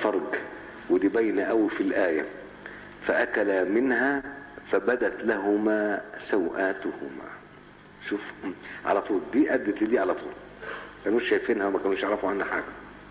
الفرج ودي باينة قوي في الآية فأكلا منها فبدت لهما سوآتهما شوف على طول دي أدت لدي على طول كانوش شايفينها وما كانوش يعرفوا عنها حاجة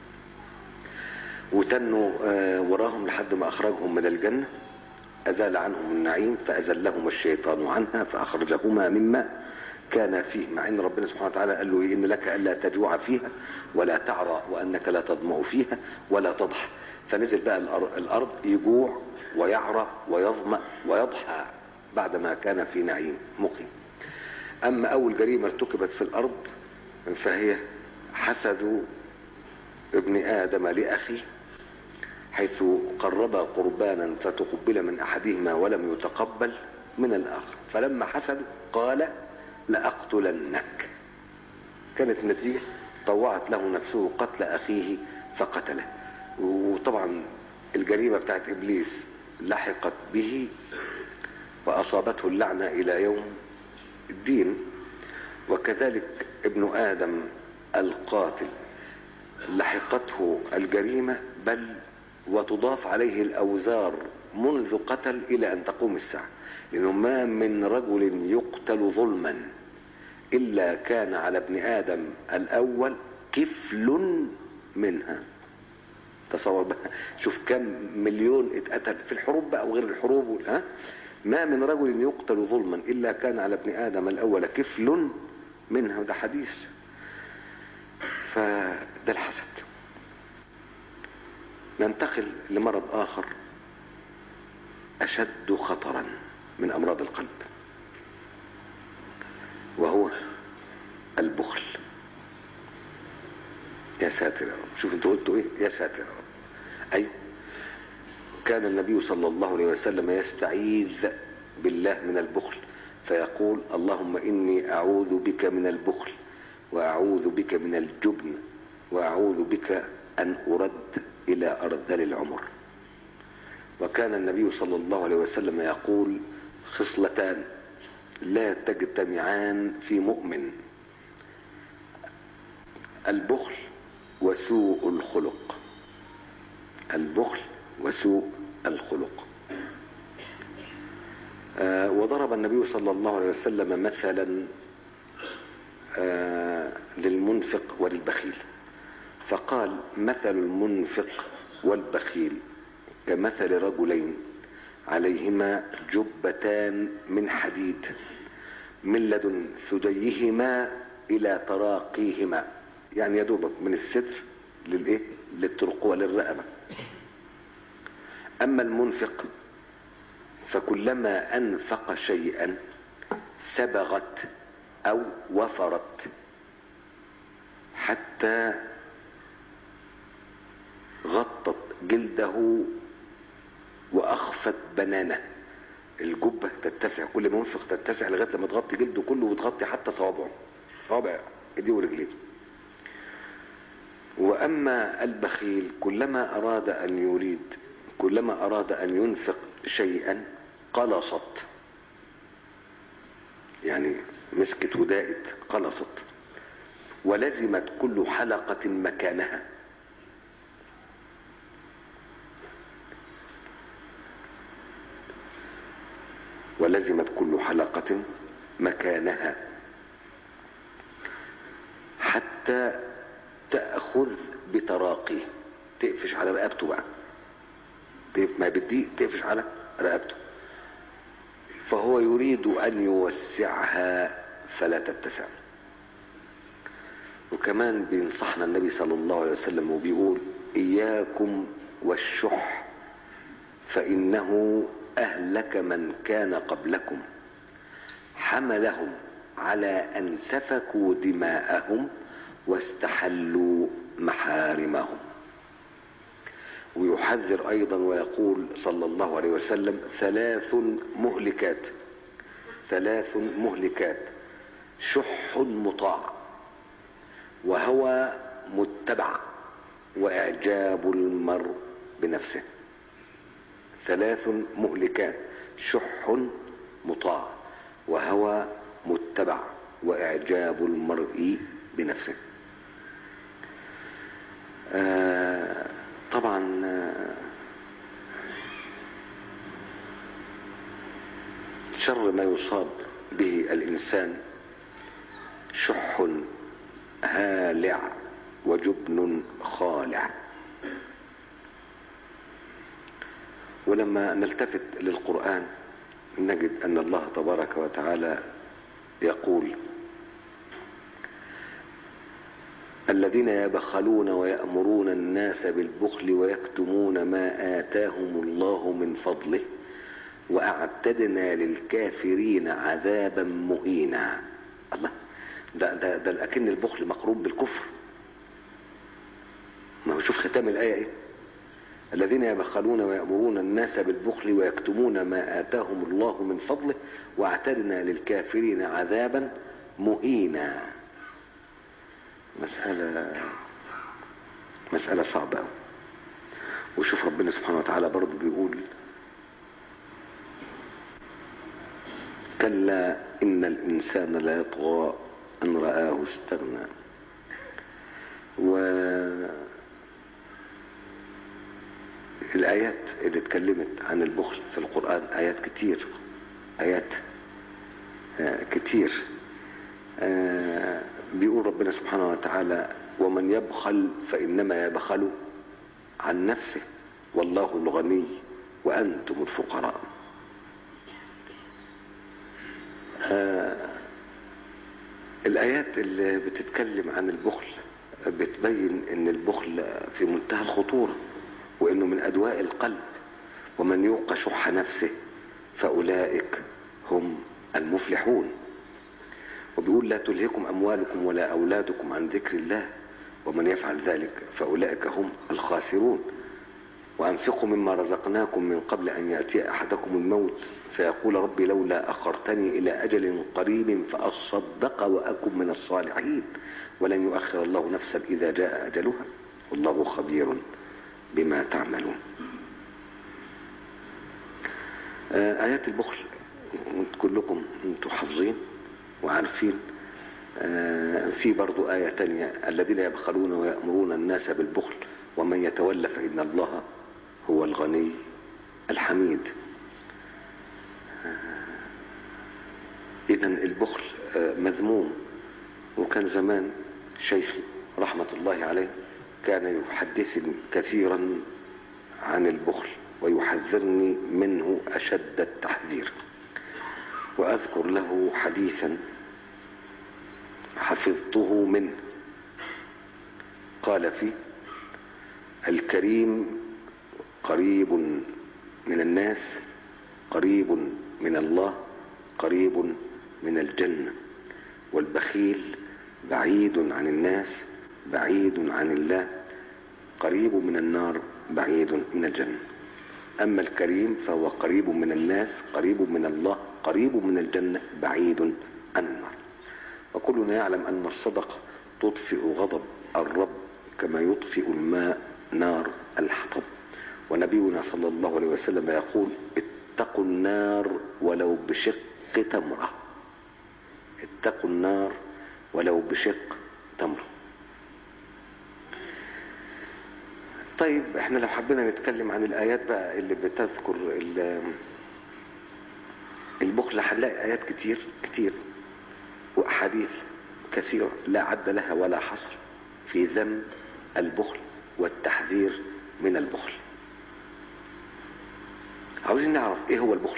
وتنوا آه، وراهم لحد ما أخرجهم من الجنة أزال عنهم النعيم فأزلهما الشيطان عنها فأخرجهما مما كان فيه مع ان ربنا سبحانه وتعالى قال له إيه؟ ان لك الا تجوع فيها ولا تعرى وانك لا تظمأ فيها ولا تضحى فنزل بقى الأر- الارض يجوع ويعرى ويظمأ ويضحى بعدما كان في نعيم مقيم اما اول جريمه ارتكبت في الارض فهي حسد ابن ادم لاخيه حيث قرب قربانا فتقبل من احدهما ولم يتقبل من الاخر فلما حسدوا قال لاقتلنك كانت النتيجه طوعت له نفسه قتل اخيه فقتله وطبعا الجريمه بتاعت ابليس لحقت به واصابته اللعنه الى يوم الدين وكذلك ابن ادم القاتل لحقته الجريمه بل وتضاف عليه الاوزار منذ قتل الى ان تقوم الساعه لانه ما من رجل يقتل ظلما الا كان على ابن ادم الاول كفل منها تصور بقى شوف كم مليون اتقتل في الحروب بقى وغير الحروب وال- ها ما من رجل يقتل ظلما الا كان على ابن ادم الاول كفل منها وده حديث فده الحسد ننتقل لمرض اخر اشد خطرا من امراض القلب وهو البخل يا ساتر يا رب شوف انتوا قلتوا ايه يا ساتر يا رب ايوه كان النبي صلى الله عليه وسلم يستعيذ بالله من البخل فيقول اللهم اني اعوذ بك من البخل واعوذ بك من الجبن واعوذ بك ان ارد الى ارذل العمر وكان النبي صلى الله عليه وسلم يقول خصلتان لا تجتمعان في مؤمن البخل وسوء الخلق البخل وسوء الخلق آه وضرب النبي صلى الله عليه وسلم مثلا آه للمنفق وللبخيل فقال مثل المنفق والبخيل كمثل رجلين عليهما جبتان من حديد من لدن ثديهما الى تراقيهما يعني يا دوبك من الستر للايه للترقوه للرقبه اما المنفق فكلما انفق شيئا سبغت او وفرت حتى غطت جلده واخفت بنانه الجبه تتسع كل ما ينفق تتسع لغايه لما تغطي جلده كله وتغطي حتى صوابعه صوابع ايديه ورجليه واما البخيل كلما اراد ان يريد كلما اراد ان ينفق شيئا قلصت يعني مسكت وداءت قلصت ولزمت كل حلقه مكانها ولزمت كل حلقة مكانها حتى تأخذ بتراقيه تقفش على رقبته بقى تقف- ما بدي تقفش على رقبته فهو يريد أن يوسعها فلا تتسع وكمان بينصحنا النبي صلى الله عليه وسلم وبيقول إياكم والشح فإنه أهلك من كان قبلكم حملهم على أن سفكوا دماءهم واستحلوا محارمهم ويحذر أيضا ويقول صلى الله عليه وسلم ثلاث مهلكات ثلاث مهلكات شح مطاع وهوى متبع وإعجاب المرء بنفسه ثلاث مهلكات شح مطاع وهوى متبع واعجاب المرء بنفسه آه طبعا طبعا آه، شر ما يصاب به الإنسان شح هالع وجبن خالع ولما نلتفت للقرآن نجد أن الله تبارك وتعالى يقول الذين يبخلون ويأمرون الناس بالبخل ويكتمون ما آتاهم الله من فضله وأعتدنا للكافرين عذابا مهينا الله ده ده ده لكن البخل مقرون بالكفر ما هو شوف ختام الآية إيه الذين يبخلون ويأمرون الناس بالبخل ويكتمون ما آتاهم الله من فضله واعتدنا للكافرين عذابا مهينا مسألة مسألة صعبة أوي. وشوف ربنا سبحانه وتعالى برضه بيقول كلا إن الإنسان لا يطغى أن رآه استغنى و الآيات اللي اتكلمت عن البخل في القرآن آيات كتير آيات آه، كتير آه، بيقول ربنا سبحانه وتعالى ومن يبخل فإنما يبخل عن نفسه والله الغني وأنتم الفقراء آه، الآيات اللي بتتكلم عن البخل بتبين ان البخل في منتهى الخطورة وانه من ادواء القلب ومن يوق شح نفسه فاولئك هم المفلحون وبيقول لا تلهكم اموالكم ولا اولادكم عن ذكر الله ومن يفعل ذلك فاولئك هم الخاسرون وانفقوا مما رزقناكم من قبل ان ياتي احدكم الموت فيقول ربي لولا اخرتني الى اجل قريب فاصدق واكن من الصالحين ولن يؤخر الله نفسا اذا جاء اجلها والله خبير بما تعملون آه، ايات البخل كلكم انتم حافظين وعارفين آه، في برضو آية تانية الذين يبخلون ويأمرون الناس بالبخل ومن يتولى فإن الله هو الغني الحميد إذا البخل آه، مذموم وكان زمان شيخي رحمة الله عليه كان يحدثني كثيرا عن البخل ويحذرني منه أشد التحذير وأذكر له حديثا حفظته منه قال فيه الكريم قريب من الناس قريب من الله قريب من الجنة والبخيل بعيد عن الناس بعيد عن الله قريب من النار بعيد من الجنة أما الكريم فهو قريب من الناس قريب من الله قريب من الجنة بعيد عن النار وكلنا يعلم أن الصدقة تطفئ غضب الرب كما يطفئ الماء نار الحطب ونبينا صلى الله عليه وسلم يقول اتقوا النار ولو بشق تمرة اتقوا النار ولو بشق تمرة طيب احنا لو حبينا نتكلم عن الآيات بقى اللي بتذكر ال- البخل هنلاقي آيات كتير كتير وأحاديث كثيرة لا عد لها ولا حصر في ذم البخل والتحذير من البخل عاوزين نعرف ايه هو البخل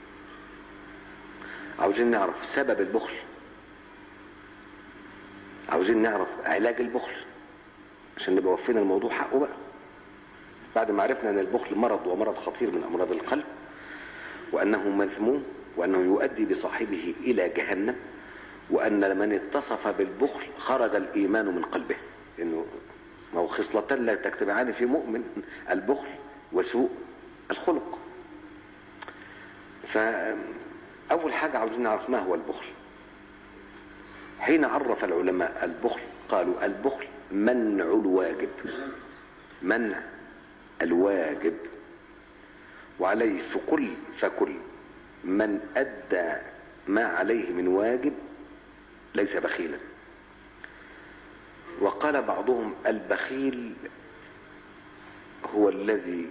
عاوزين نعرف سبب البخل عاوزين نعرف علاج البخل عشان نبقى وفينا الموضوع حقه بقى بعد ما عرفنا ان البخل مرض ومرض خطير من امراض القلب وانه مذموم وانه يؤدي بصاحبه الى جهنم وان من اتصف بالبخل خرج الايمان من قلبه انه ما هو خصلتان لا تجتمعان في مؤمن البخل وسوء الخلق فاول حاجه عاوزين نعرف ما هو البخل حين عرف العلماء البخل قالوا البخل منع الواجب منع الواجب وعليه فكل فكل من أدى ما عليه من واجب ليس بخيلا وقال بعضهم البخيل هو الذي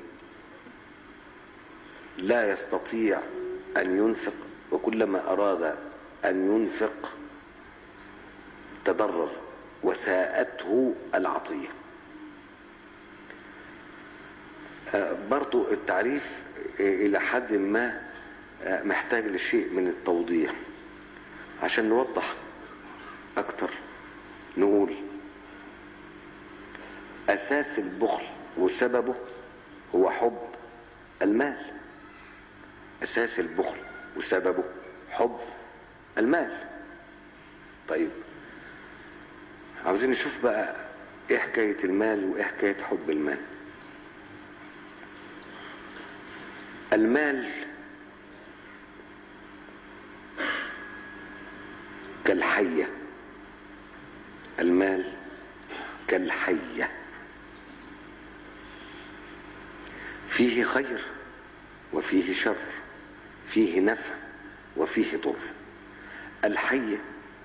لا يستطيع أن ينفق وكلما أراد أن ينفق تضرر وساءته العطية برضو التعريف إلى حد ما محتاج لشيء من التوضيح عشان نوضح أكتر نقول أساس البخل وسببه هو حب المال أساس البخل وسببه حب المال طيب عاوزين نشوف بقى ايه حكاية المال وايه حكاية حب المال المال كالحية المال كالحية فيه خير وفيه شر فيه نفع وفيه ضر الحية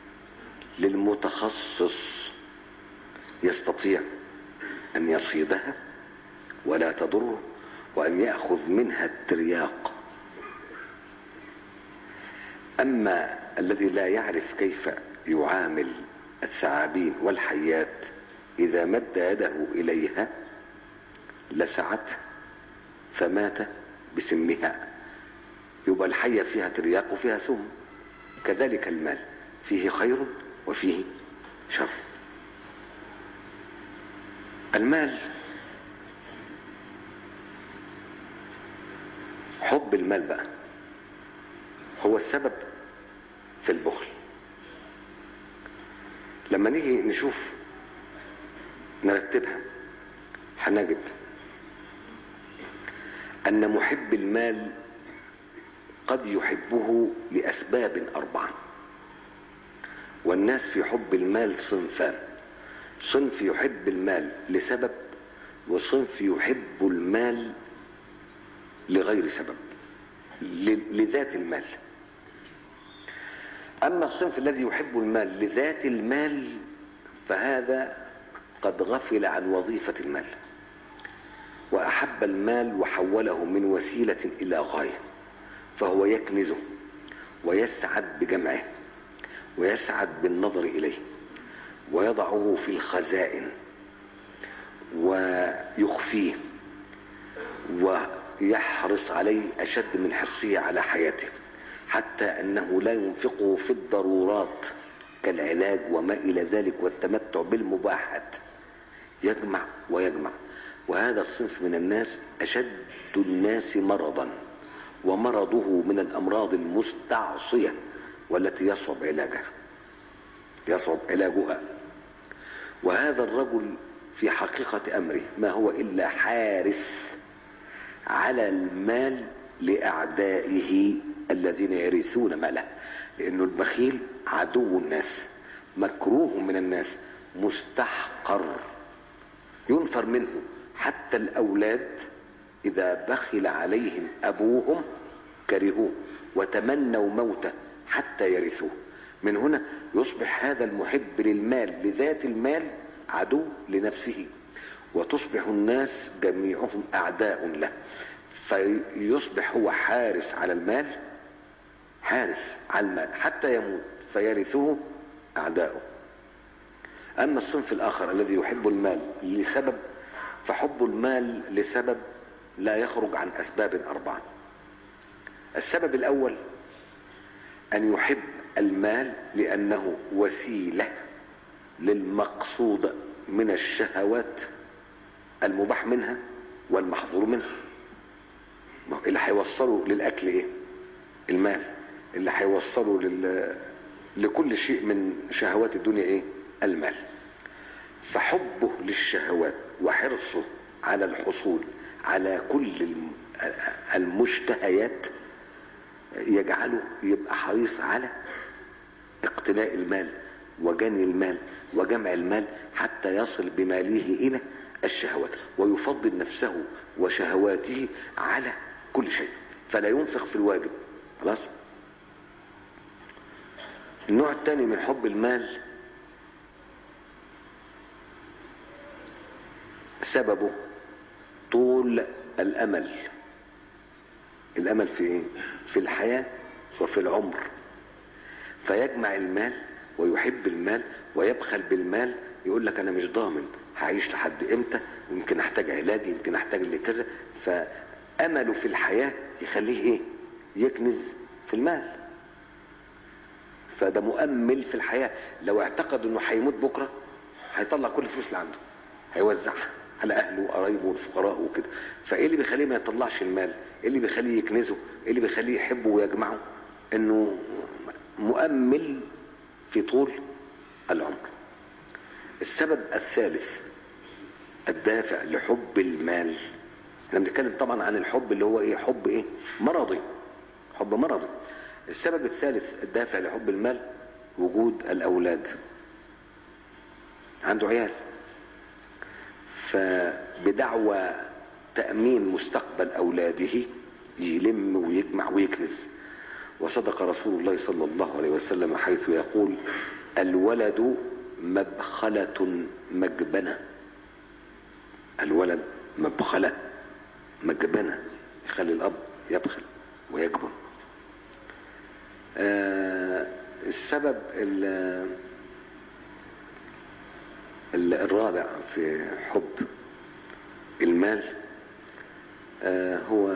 للمتخصص يستطيع أن يصيدها ولا تضره وأن يأخذ منها الترياق أما الذي لا يعرف كيف يعامل الثعابين والحيات إذا مد يده إليها لسعته فمات بسمها يبقى الحية فيها ترياق وفيها سم كذلك المال فيه خير وفيه شر المال حب المال بقى هو السبب في البخل لما نيجي نشوف نرتبها هنجد أن محب المال قد يحبه لأسباب أربعة والناس في حب المال صنفان صنف يحب المال لسبب وصنف يحب المال لغير سبب لذات المال أما الصنف الذي يحب المال لذات المال فهذا قد غفل عن وظيفة المال وأحب المال وحوله من وسيلة إلى غاية فهو يكنزه ويسعد بجمعه ويسعد بالنظر إليه ويضعه في الخزائن ويخفيه ويحرص عليه أشد من حرصه على حياته حتى أنه لا ينفقه في الضرورات كالعلاج وما إلى ذلك والتمتع بالمباحات يجمع ويجمع وهذا الصنف من الناس أشد الناس مرضا ومرضه من الأمراض المستعصية والتي يصعب علاجها يصعب علاجها وهذا الرجل في حقيقة أمره ما هو إلا حارس على المال لأعدائه الذين يرثون ماله لأنه البخيل عدو الناس مكروه من الناس مستحقر ينفر منه حتى الأولاد إذا بخل عليهم أبوهم كرهوه وتمنوا موته حتى يرثوه من هنا يصبح هذا المحب للمال لذات المال عدو لنفسه وتصبح الناس جميعهم أعداء له فيصبح هو حارس على المال حارس على المال حتى يموت فيرثه أعداؤه أما الصنف الآخر الذي يحب المال لسبب فحب المال لسبب لا يخرج عن أسباب أربعة السبب الأول أن يحب المال لأنه وسيلة للمقصود من الشهوات المباح منها والمحظور منها اللي هيوصله للأكل إيه؟ المال اللي هيوصله لل... لكل شيء من شهوات الدنيا إيه؟ المال فحبه للشهوات وحرصه على الحصول على كل المشتهيات يجعله يبقى حريص على اقتناء المال وجني المال وجمع المال حتى يصل بماله الى الشهوات ويفضل نفسه وشهواته على كل شيء فلا ينفق في الواجب خلاص النوع الثاني من حب المال سببه طول الأمل الأمل في إيه؟ في الحياة وفي العمر فيجمع المال ويحب المال ويبخل بالمال يقول لك أنا مش ضامن هعيش لحد إمتى يمكن أحتاج علاج يمكن أحتاج لكذا فأمله في الحياة يخليه إيه يكنز في المال فده مؤمل في الحياة لو اعتقد انه هيموت بكرة هيطلع كل الفلوس اللي عنده هيوزعها على اهله وقرايبه والفقراء وكده فايه اللي بيخليه ما يطلعش المال ايه اللي بيخليه يكنزه ايه اللي بيخليه يحبه ويجمعه انه مؤمل في طول العمر السبب الثالث الدافع لحب المال احنا بنتكلم طبعا عن الحب اللي هو ايه حب ايه مرضي حب مرضي السبب الثالث الدافع لحب المال وجود الاولاد عنده عيال فبدعوى تامين مستقبل اولاده يلم ويجمع ويكنز وصدق رسول الله صلى الله عليه وسلم حيث يقول الولد مبخله مجبنه الولد مبخله مجبنه يخلي الاب يبخل ويجبن آه السبب ال ال الرابع في حب المال آه هو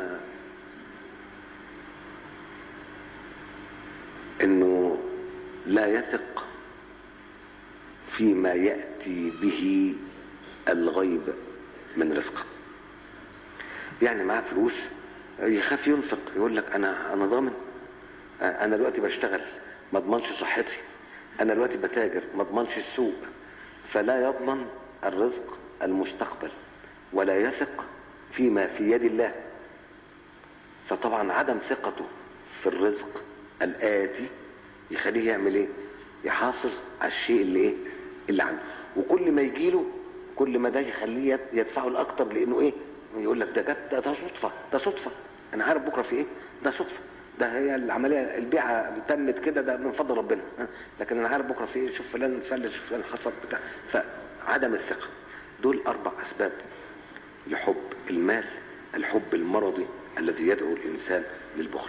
انه لا يثق فيما ياتي به الغيب من رزقه يعني معاه فلوس يخاف ينفق يقول لك انا انا ضامن انا دلوقتي بشتغل ما اضمنش صحتي انا دلوقتي بتاجر ما اضمنش السوق فلا يضمن الرزق المستقبل ولا يثق فيما في يد الله فطبعا عدم ثقته في الرزق الآتي يخليه يعمل ايه يحافظ على الشيء اللي ايه اللي عنده وكل ما يجيله كل ما ده يخليه يدفعه الاكتر لانه ايه يقول لك ده جت ده, ده صدفه ده صدفه انا عارف بكره في ايه ده صدفه ده هي العمليه البيعه تمت كده ده من فضل ربنا لكن انا عارف بكره في ايه شوف فلان فلس شوف فلان حصل بتاع فعدم الثقه دول اربع اسباب لحب المال الحب المرضي الذي يدعو الانسان للبخل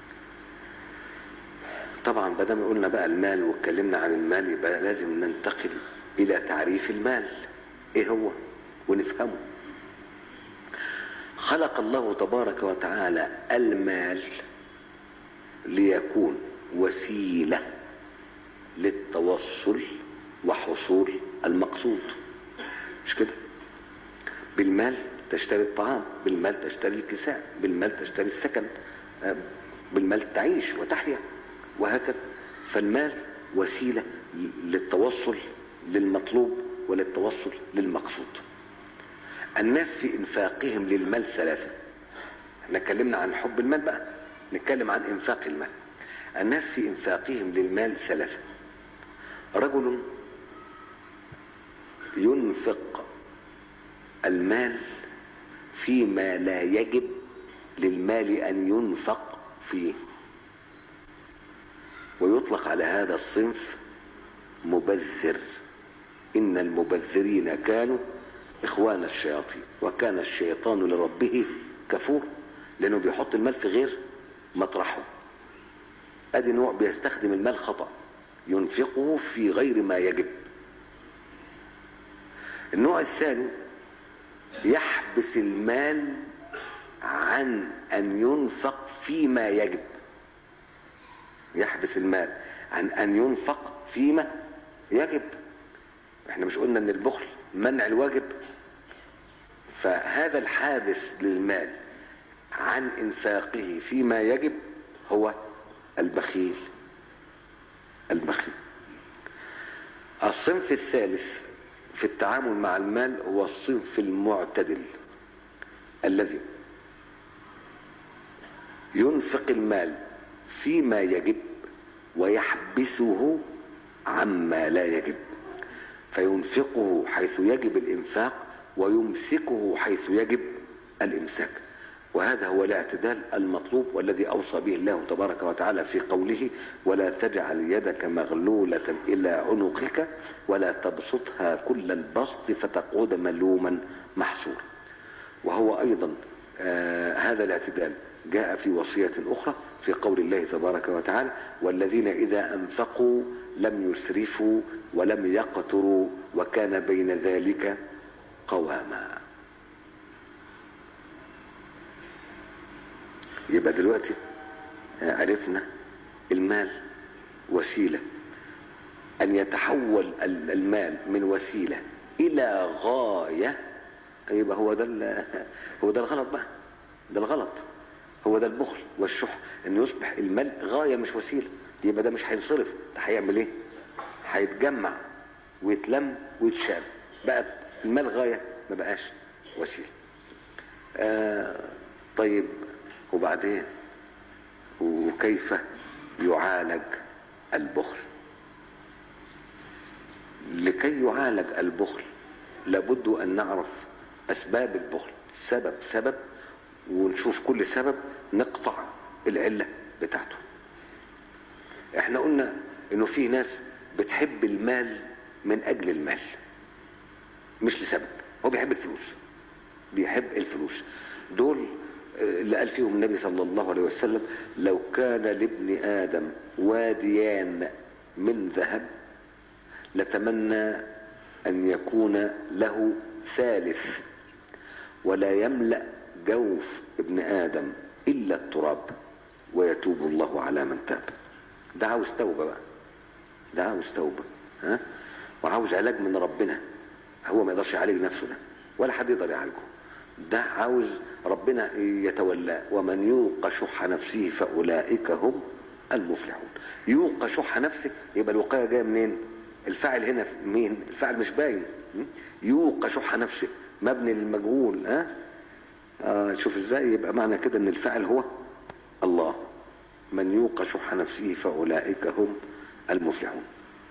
طبعا ما دام قلنا بقى المال واتكلمنا عن المال يبقى لازم ننتقل الى تعريف المال ايه هو ونفهمه خلق الله تبارك وتعالى المال ليكون وسيله للتوصل وحصول المقصود مش كده بالمال تشتري الطعام بالمال تشتري الكساء بالمال تشتري السكن بالمال تعيش وتحيا وهكذا فالمال وسيله للتوصل للمطلوب وللتوصل للمقصود الناس في انفاقهم للمال ثلاثه احنا اتكلمنا عن حب المال بقى نتكلم عن انفاق المال الناس في انفاقهم للمال ثلاثه رجل ينفق المال فيما لا يجب للمال ان ينفق فيه ويطلق على هذا الصنف مبذر ان المبذرين كانوا اخوان الشياطين وكان الشيطان لربه كفور لانه بيحط المال في غير مطرحه ادي نوع بيستخدم المال خطا ينفقه في غير ما يجب النوع الثاني يحبس المال عن ان ينفق فيما يجب يحبس المال عن ان ينفق فيما يجب احنا مش قلنا ان البخل منع الواجب فهذا الحابس للمال عن انفاقه فيما يجب هو البخيل البخيل الصنف الثالث في التعامل مع المال هو الصنف المعتدل الذي ينفق المال فيما يجب ويحبسه عما لا يجب فينفقه حيث يجب الانفاق ويمسكه حيث يجب الامساك وهذا هو الاعتدال المطلوب والذي اوصى به الله تبارك وتعالى في قوله ولا تجعل يدك مغلوله الى عنقك ولا تبسطها كل البسط فتقعد ملوما محسورا وهو أيضا آه هذا الاعتدال جاء في وصية أخرى في قول الله تبارك وتعالى والذين إذا أنفقوا لم يسرفوا ولم يقتروا وكان بين ذلك قواما يبقى دلوقتي عرفنا المال وسيلة أن يتحول المال من وسيلة إلى غاية يبقى هو ده هو ده الغلط بقى ده الغلط هو ده البخل والشح ان يصبح المال غايه مش وسيله يبقى ده مش هينصرف ده هيعمل ايه هيتجمع ويتلم ويتشال بقت المال غايه ما بقاش وسيله آه طيب وبعدين وكيف يعالج البخل لكي يعالج البخل لابد ان نعرف اسباب البخل سبب سبب ونشوف كل سبب نقطع العلة بتاعته احنا قلنا انه في ناس بتحب المال من اجل المال مش لسبب هو بيحب الفلوس بيحب الفلوس دول اللي قال فيهم النبي صلى الله عليه وسلم لو كان لابن ادم واديان من ذهب لتمنى ان يكون له ثالث ولا يملا جوف ابن ادم الا التراب ويتوب الله على من تاب ده عاوز توبه بقى ده عاوز توبه ها وعاوز علاج من ربنا هو ما يقدرش يعالج نفسه ده ولا حد يقدر يعالجه ده عاوز ربنا يتولاه ومن يوق شح نفسه فاولئك هم المفلحون يوق شح نفسك يبقى الوقايه جايه منين الفاعل هنا مين الفاعل مش باين يوق شح نفسك مبني للمجهول ها آه شوف ازاي يبقى معنى كده ان الفاعل هو الله من يوق شح نفسه فاولئك هم المفلحون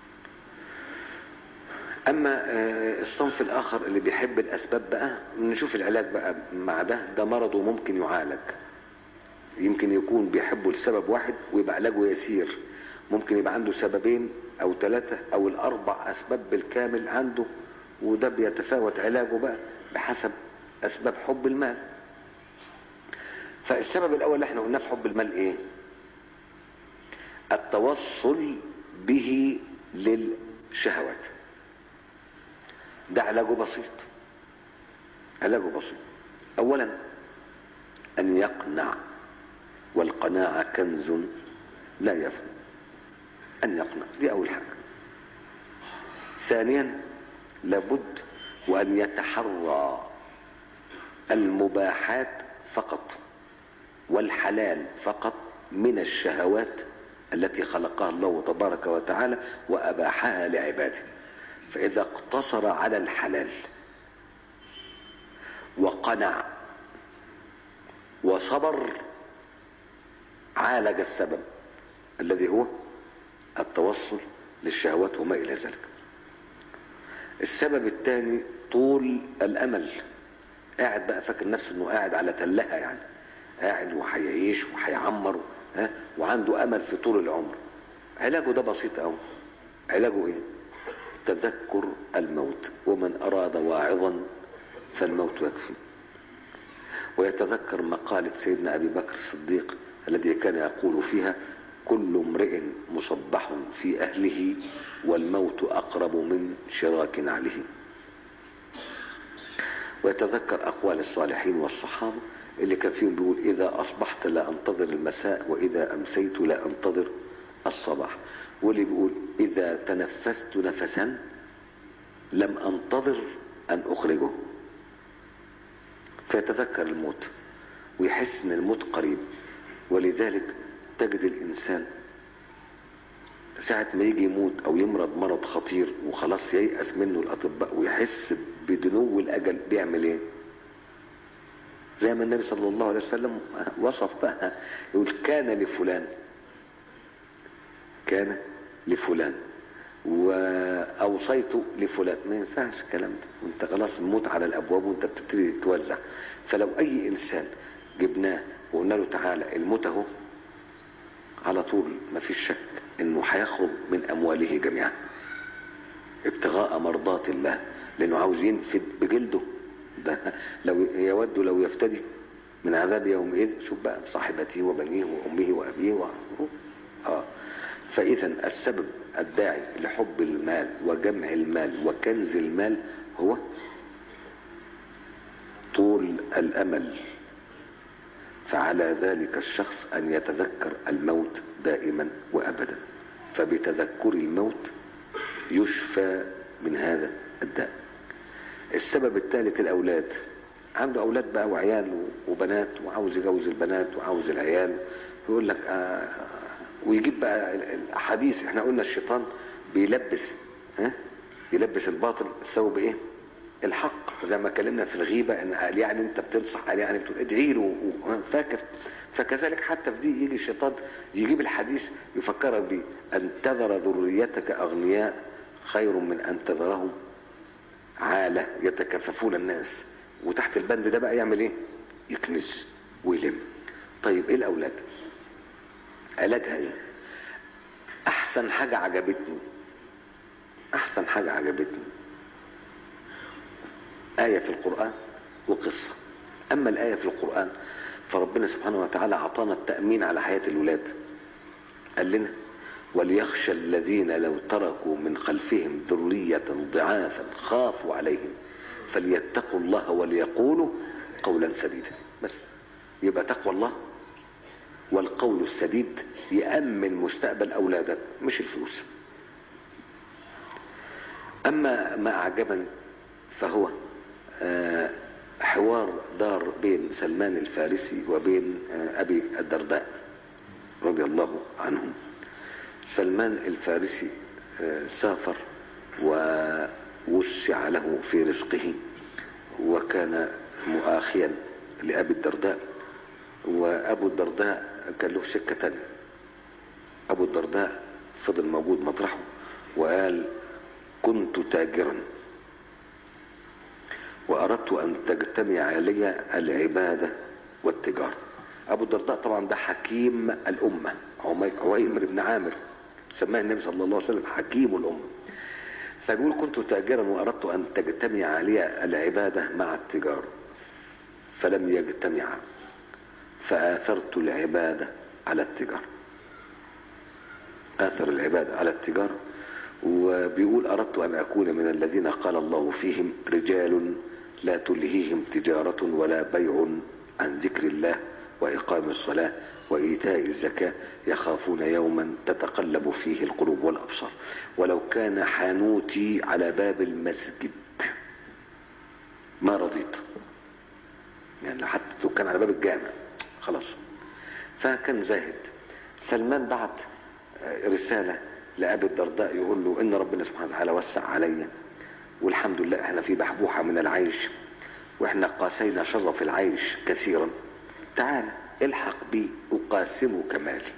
اما آه الصنف الاخر اللي بيحب الاسباب بقى نشوف العلاج بقى مع ده ده مرضه ممكن يعالج يمكن يكون بيحبه لسبب واحد ويبقى علاجه يسير ممكن يبقى عنده سببين او ثلاثة او الاربع اسباب بالكامل عنده وده بيتفاوت علاجه بقى بحسب اسباب حب المال فالسبب الاول اللي احنا قلناه في حب المال ايه التوصل به للشهوات ده علاجه بسيط علاجه بسيط اولا ان يقنع والقناعة كنز لا يفنى ان يقنع دي اول حاجة ثانيا لابد وان يتحرى المباحات فقط والحلال فقط من الشهوات التي خلقها الله تبارك وتعالى واباحها لعباده فاذا اقتصر على الحلال وقنع وصبر عالج السبب الذي هو التوصل للشهوات وما الى ذلك السبب الثاني طول الامل قاعد بقى فاكر نفسه انه قاعد على تلها يعني قاعد وهيعيش وهيعمر ها وعنده امل في طول العمر علاجه ده بسيط قوي علاجه ايه تذكر الموت ومن اراد واعظا فالموت يكفي ويتذكر مقالة سيدنا أبي بكر الصديق الذي كان يقول فيها كل امرئ مصبح في أهله والموت أقرب من شراك نعله ويتذكر أقوال الصالحين والصحابة اللي كان فيهم بيقول إذا أصبحت لا أنتظر المساء وإذا أمسيت لا أنتظر الصباح واللي بيقول إذا تنفست نفسا لم أنتظر أن أخرجه فيتذكر الموت ويحس ان الموت قريب ولذلك تجد الانسان ساعة ما يجي يموت او يمرض مرض خطير وخلاص ييأس منه الاطباء ويحس بدنو الاجل بيعمل ايه زي ما النبي صلى الله عليه وسلم وصف بقى يقول كان لفلان كان لفلان واوصيت لفلان ما ينفعش الكلام ده وانت خلاص الموت على الابواب وانت بتبتدي توزع فلو اي انسان جبناه وقلنا له تعالى الموت اهو على طول ما فيش شك انه هيخرج من امواله جميعا ابتغاء مرضات الله لانه عاوز ينفد بجلده ده لو يود لو يفتدي من عذاب يومئذ شوف بقى صاحبته وبنيه وامه وابيه و... اه فاذا السبب الداعي لحب المال وجمع المال وكنز المال هو طول الامل فعلى ذلك الشخص ان يتذكر الموت دائما وابدا فبتذكر الموت يشفى من هذا الداء السبب الثالث الاولاد عنده اولاد بقى وعيال وبنات وعاوز يجوز البنات وعاوز العيال يقول لك آه ويجيب بقى الاحاديث احنا قلنا الشيطان بيلبس ها يلبس الباطل ثوب ايه الحق زي ما اتكلمنا في الغيبه ان قال يعني انت بتنصح قال يعني بتقول ادعي له فاكر فكذلك حتى في دي يجي الشيطان يجيب الحديث يفكرك بيه ان تذر ذريتك اغنياء خير من ان تذرهم عاله يتكففون الناس وتحت البند ده بقى يعمل ايه يكنز ويلم طيب ايه الاولاد علاجها ايه احسن حاجه عجبتني احسن حاجه عجبتني آية في القرآن وقصة أما الآية في القرآن فربنا سبحانه وتعالى أعطانا التأمين على حياة الولاد قال لنا وليخشى الذين لو تركوا من خلفهم ذرية ضعافا خافوا عليهم فليتقوا الله وليقولوا قولا سديدا بس يبقى تقوى الله والقول السديد يأمن مستقبل أولادك مش الفلوس أما ما أعجبني فهو حوار دار بين سلمان الفارسي وبين أبي الدرداء رضي الله عنهم سلمان الفارسي سافر ووسع له في رزقه وكان مؤاخيا لأبي الدرداء وأبو الدرداء كان له سكة تانية أبو الدرداء فضل موجود مطرحه وقال كنت تاجرا وأردت أن تجتمع لي العبادة والتجارة أبو الدرداء طبعا ده حكيم الأمة عويمر بن عامر سماه النبي صلى الله عليه وسلم حكيم الأمة فبيقول كنت تاجرا وأردت أن تجتمع لي العبادة مع التجارة فلم يجتمعا فآثرت العبادة على التجارة آثر العبادة على التجارة وبيقول أردت أن أكون من الذين قال الله فيهم رجال لا تلهيهم تجارة ولا بيع عن ذكر الله وإقام الصلاة وإيتاء الزكاة يخافون يوما تتقلب فيه القلوب والأبصار ولو كان حانوتي على باب المسجد ما رضيت يعني لو حتى لو كان على باب الجامع خلاص فكان زاهد سلمان بعت رسالة لأبي الدرداء يقول له إن ربنا سبحانه وتعالى وسع عليا والحمد لله احنا في بحبوحة من العيش واحنا قاسينا شظف العيش كثيرا تعال الحق بي أقاسمك مالي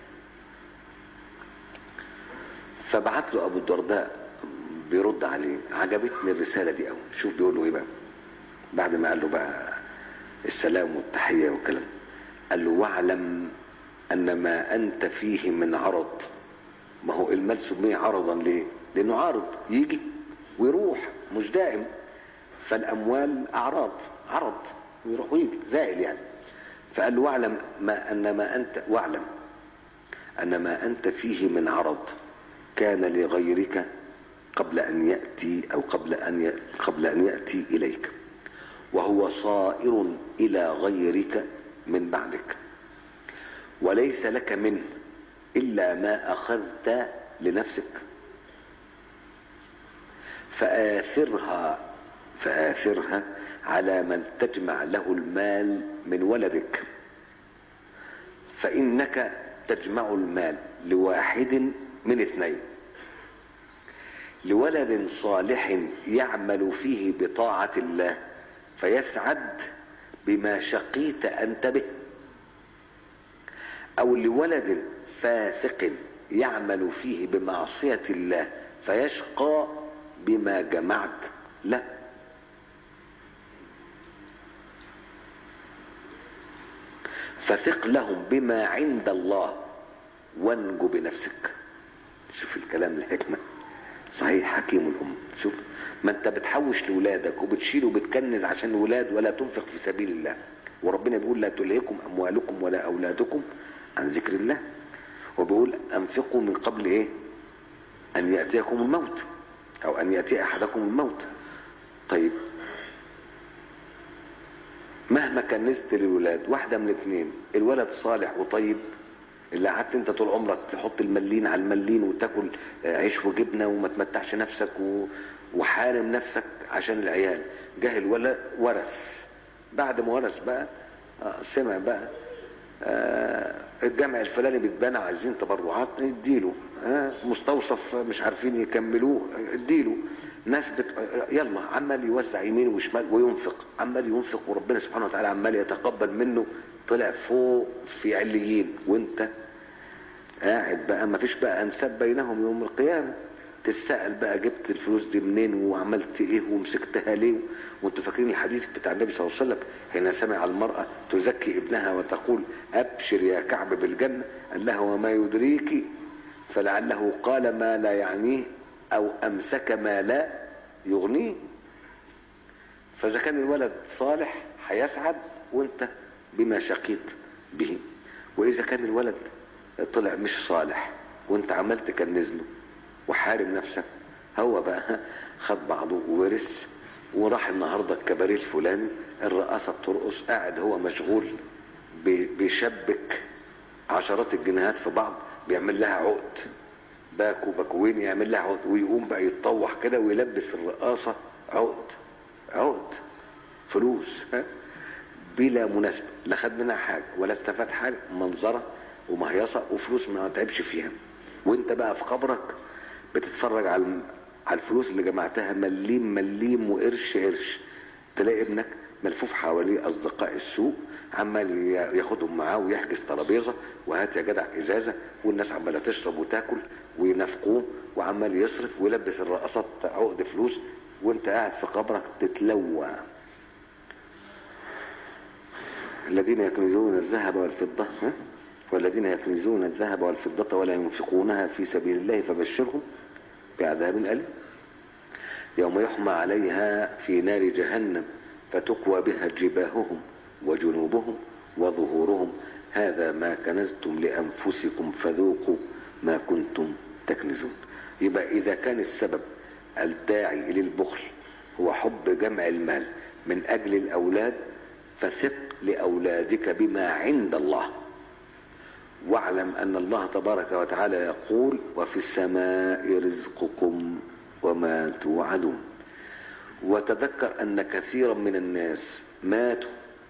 فبعت له أبو الدرداء بيرد عليه عجبتني الرسالة دي قوي شوف بيقول له ايه بقى بعد ما قال له بقى السلام والتحية والكلام قال له واعلم أن ما أنت فيه من عرض ما هو المال سمي عرضا ليه لانه عارض يجي ويروح مش دائم فالاموال اعراض عرض ويروح ويجي زائل يعني فقال له واعلم ما ان ما انت واعلم ان ما انت فيه من عرض كان لغيرك قبل ان ياتي او قبل ان قبل ان ياتي اليك وهو صائر الى غيرك من بعدك وليس لك منه إلا ما أخذت لنفسك فآثرها فآثرها على من تجمع له المال من ولدك فإنك تجمع المال لواحد من اثنين لولد صالح يعمل فيه بطاعة الله فيسعد بما شقيت أنت به أو لولد فاسق يعمل فيه بمعصية الله فيشقى بما جمعت له فثق لهم بما عند الله وانجو بنفسك شوف الكلام الحكمة صحيح حكيم الام شوف ما انت بتحوش لاولادك وبتشيل وبتكنز عشان الولاد ولا تنفق في سبيل الله وربنا بيقول لا تلهكم اموالكم ولا اولادكم عن ذكر الله وبيقول انفقوا من قبل ايه ان ياتيكم الموت او ان ياتي احدكم الموت طيب مهما كنزت للولاد واحده من اتنين الولد صالح وطيب اللي قعدت انت طول عمرك تحط الملين على الملين وتاكل عيش وجبنه وما تمتعش نفسك و... وحارم نفسك عشان العيال جه الولد ورث بعد ما ورث بقى آه سمع بقى آه الجامع الفلاني بيتبنى عايزين تبرعات نديله آه مستوصف مش عارفين يكملوه اديله ناس بت... يلا عمال يوزع يمين وشمال وينفق عمال ينفق وربنا سبحانه وتعالى عمال يتقبل منه طلع فوق في عليين وانت قاعد بقى ما فيش بقى انساب بينهم يوم القيامه تسأل بقى جبت الفلوس دي منين وعملت ايه ومسكتها ليه وانتوا فاكرين الحديث بتاع النبي صلى الله عليه وسلم حين سمع المرأة تزكي ابنها وتقول ابشر يا كعب بالجنة قال لها وما يدريك فلعله قال ما لا يعنيه او امسك ما لا يغنيه فاذا كان الولد صالح هيسعد وانت بما شقيت به واذا كان الولد طلع مش صالح وانت عملت كنز له وحارم نفسك هو بقى خد بعضه وورث وراح النهارده الكباريه الفلاني الرقاصه بترقص قاعد هو مشغول بيشبك عشرات الجنيهات في بعض بيعمل لها عقد باكو باكوين يعمل لها عقد ويقوم بقى يتطوح كده ويلبس الرقاصه عقد عقد فلوس ها بلا مناسبه لا خد منها حاجه ولا استفاد حاجه منظره ومهيصه وفلوس ما تعبش فيها وانت بقى في قبرك بتتفرج على على الفلوس اللي جمعتها مليم مليم وقرش قرش تلاقي ابنك ملفوف حواليه اصدقاء السوق عمال ياخدهم معاه ويحجز ترابيزه وهات يا جدع ازازه والناس عماله تشرب وتاكل وينافقوه وعمال يصرف ويلبس الرقصات عقد فلوس وانت قاعد في قبرك تتلوى الذين يكنزون الذهب والفضه ها؟ والذين يكنزون الذهب والفضة ولا ينفقونها في سبيل الله فبشرهم بعذاب أليم يوم يحمى عليها في نار جهنم فتكوى بها جباههم وجنوبهم وظهورهم هذا ما كنزتم لأنفسكم فذوقوا ما كنتم تكنزون يبقى إذا كان السبب الداعي للبخل هو حب جمع المال من أجل الأولاد فثق لأولادك بما عند الله واعلم ان الله تبارك وتعالى يقول وفي السماء رزقكم وما توعدون وتذكر ان كثيرا من الناس ماتوا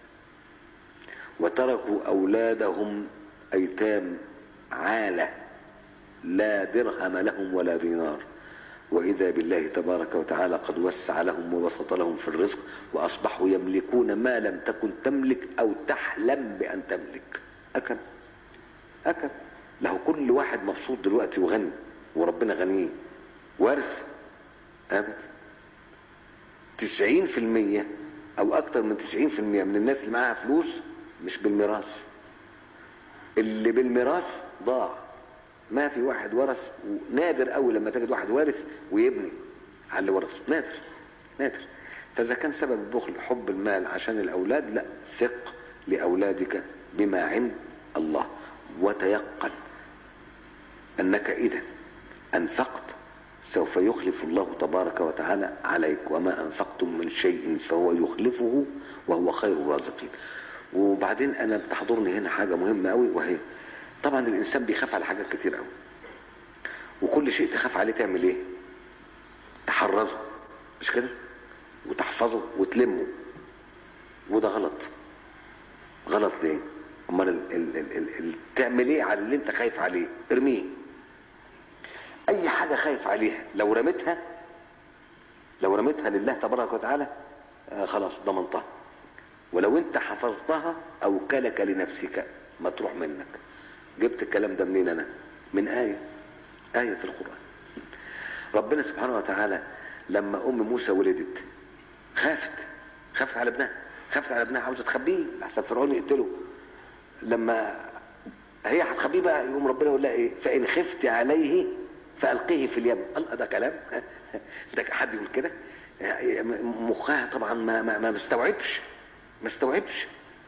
وتركوا اولادهم ايتام عاله لا درهم لهم ولا دينار واذا بالله تبارك وتعالى قد وسع لهم وبسط لهم في الرزق واصبحوا يملكون ما لم تكن تملك او تحلم بان تملك اكل أكل له كل واحد مبسوط دلوقتي وغني وربنا غنيه وارث أبدا تسعين في المية أو أكتر من تسعين في المية من الناس اللي معاها فلوس مش بالميراث اللي بالميراث ضاع ما في واحد ورث نادر قوي لما تجد واحد وارث ويبني على اللي ورثه نادر نادر فإذا كان سبب البخل حب المال عشان الأولاد لا ثق لأولادك بما عند الله وتيقن انك اذا انفقت سوف يخلف الله تبارك وتعالى عليك وما انفقتم من شيء فهو يخلفه وهو خير الرازقين وبعدين انا بتحضرني هنا حاجه مهمه قوي وهي طبعا الانسان بيخاف على حاجات كتير قوي وكل شيء تخاف عليه تعمل ايه تحرزه مش كده وتحفظه وتلمه وده غلط غلط ليه امال ال ال ال ال ال تعمل ايه على اللي انت خايف عليه ارميه اي حاجه خايف عليها لو رميتها لو رميتها لله تبارك وتعالى آه خلاص ضمنتها ولو انت حفظتها اوكلك لنفسك ما تروح منك جبت الكلام ده منين انا من ايه ايه في القران ربنا سبحانه وتعالى لما ام موسى ولدت خافت خافت على ابنها خافت على ابنها عاوزه تخبيه لحسن فرعون يقتله لما هي هتخبيه بقى يقوم ربنا يقول لها ايه فان خفت عليه فألقيه في اليم الله ده كلام ده حد يقول كده مخها طبعا ما ما ما مستوعبش ما استوعبش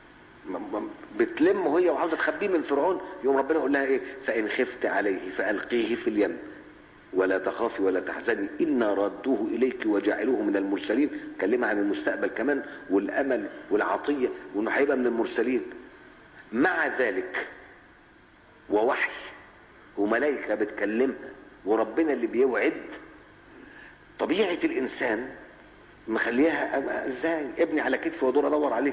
بتلم وهي وعاوزه تخبيه من فرعون يوم ربنا يقول لها ايه فان خفت عليه فالقيه في اليم ولا تخافي ولا تحزني انا رادوه اليك وجعلوه من المرسلين كلمة عن المستقبل كمان والامل والعطيه وانه هيبقى من المرسلين مع ذلك ووحي وملائكه بتكلمها وربنا اللي بيوعد طبيعه الانسان مخليها ازاي ابني على كتفي وادور ادور عليه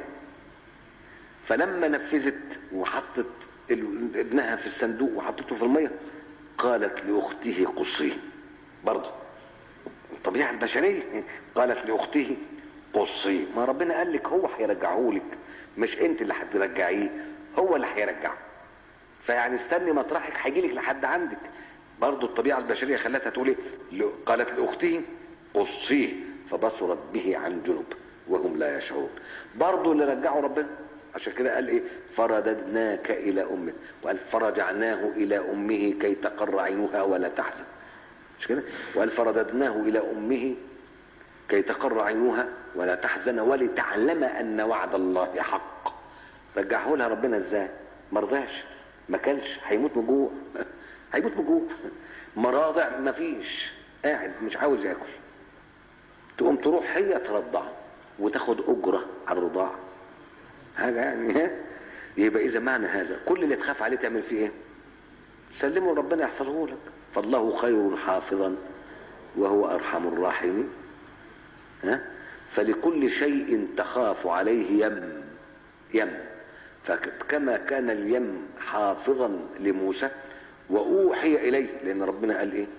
فلما نفذت وحطت ابنها في الصندوق وحطته في الميه قالت لاخته قصيه برضه الطبيعه البشريه قالت لاخته قصيه ما ربنا قال لك هو هيرجعه لك مش انت اللي هترجعيه هو اللي هيرجعه فيعني استني مطرحك هيجي لك لحد عندك برضه الطبيعه البشريه خلتها تقول ايه قالت لاخته قصيه فبصرت به عن جنب وهم لا يشعرون برضه اللي رجعوا ربنا عشان كده قال ايه فرددناك الى امك وقال فرجعناه الى امه كي تقر عينها ولا تحزن مش كده وقال فرددناه الى امه كي تقر عينها ولا تحزن ولتعلم ان وعد الله حق رجعه لها ربنا ازاي ما رضاش ما كلش هيموت من جوع هيموت من جوع مراضع ما فيش قاعد مش عاوز ياكل تقوم تروح هي ترضعه وتاخد اجره على الرضاعه حاجه يعني يبقى اذا معنى هذا كل اللي تخاف عليه تعمل فيه ايه سلمه ربنا يحفظه لك فالله خير حافظا وهو ارحم الراحمين ها فلكل شيء تخاف عليه يم يم فكما كان اليم حافظا لموسى واوحي اليه لان ربنا قال ايه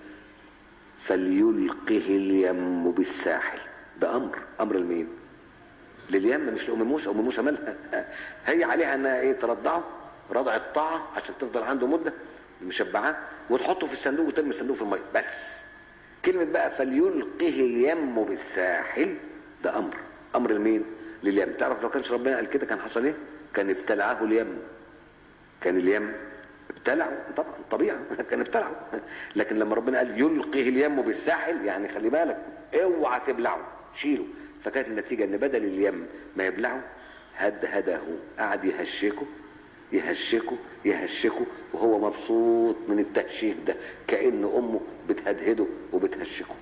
فليلقه اليم بالساحل ده امر امر لمين لليم مش لام موسى ام موسى مالها هي عليها انها ايه ترضعه رضع الطاعه عشان تفضل عنده مده مشبعاه وتحطه في الصندوق وترمي الصندوق في الميه بس كلمه بقى فليلقه اليم بالساحل ده امر امر لمين لليم تعرف لو كانش ربنا قال كده كان حصل ايه كان ابتلعه اليم كان اليم ابتلعه طبعا طبيعه كان ابتلعه لكن لما ربنا قال يلقه اليم بالساحل يعني خلي بالك اوعى تبلعه شيله فكانت النتيجة ان بدل اليم ما يبلعه هدهده قعد يهشكه يهشكه يهشكه وهو مبسوط من التهشيك ده كأن امه بتهدهده وبتهشكه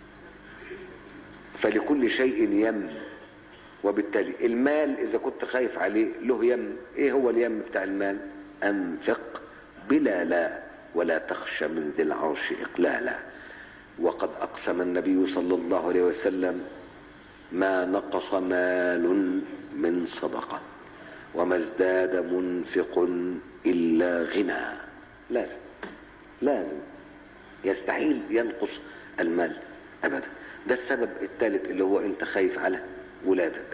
فلكل شيء يم وبالتالي المال اذا كنت خايف عليه له يم ايه هو اليم بتاع المال انفق بلا لا ولا تخشى من ذي العرش اقلالا وقد اقسم النبي صلى الله عليه وسلم ما نقص مال من صدقه وما ازداد منفق الا غنى لازم لازم يستحيل ينقص المال ابدا ده السبب الثالث اللي هو انت خايف على ولادك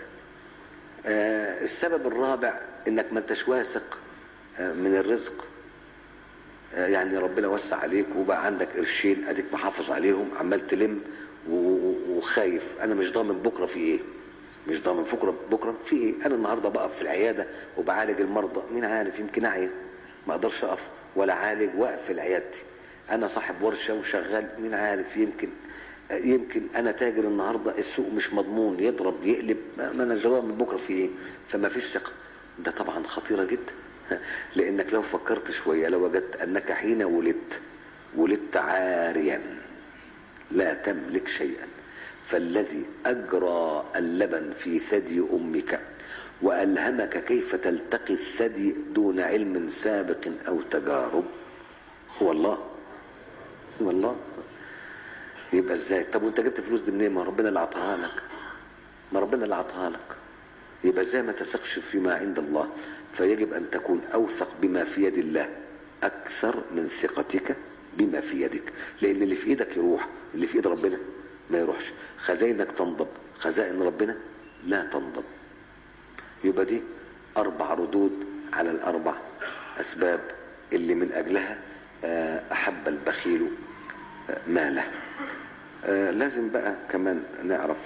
آه السبب الرابع انك ما انتش واثق آه من الرزق آه يعني ربنا وسع عليك وبقى عندك قرشين اديك محافظ عليهم عمال تلم وخايف انا مش ضامن بكره في ايه مش ضامن بكره بكره في ايه انا النهارده بقف في العياده وبعالج المرضى مين عارف يمكن اعيا ما اقدرش اقف ولا عالج واقف في عيادتي انا صاحب ورشه وشغال مين عارف يمكن يمكن انا تاجر النهارده السوق مش مضمون يضرب يقلب ما انا ضامن بكره في ايه فما فيش ثقه ده طبعا خطيره جدا لانك لو فكرت شويه لو وجدت انك حين ولدت ولدت عاريا لا تملك شيئا فالذي اجرى اللبن في ثدي امك والهمك كيف تلتقي الثدي دون علم سابق او تجارب هو الله هو الله يبقى ازاي طب وانت جبت فلوس دي منين ما ربنا اللي عطاها لك ما ربنا اللي عطاها لك يبقى ازاي ما تثقش فيما عند الله فيجب ان تكون اوثق بما في يد الله اكثر من ثقتك بما في يدك لان اللي في ايدك يروح اللي في ايد ربنا ما يروحش خزائنك تنضب خزائن ربنا لا تنضب يبقى دي اربع ردود على الاربع اسباب اللي من اجلها احب البخيل ماله لازم بقى كمان نعرف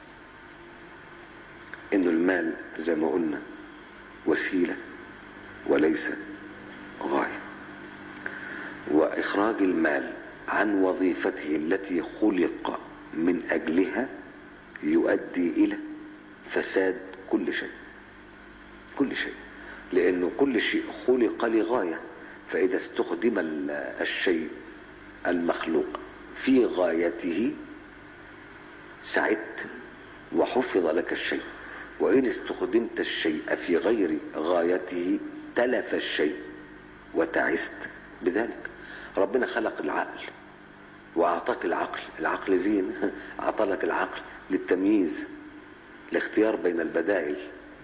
انه المال زي ما قلنا وسيله وليس غايه واخراج المال عن وظيفته التي خلق من أجلها يؤدي إلى فساد كل شيء كل شيء لأنه كل شيء خلق لغاية فإذا استخدم الشيء المخلوق في غايته سعدت وحفظ لك الشيء وإن استخدمت الشيء في غير غايته تلف الشيء وتعست بذلك ربنا خلق العقل وأعطاك العقل العقل زين أعطى لك العقل للتمييز الاختيار بين البدائل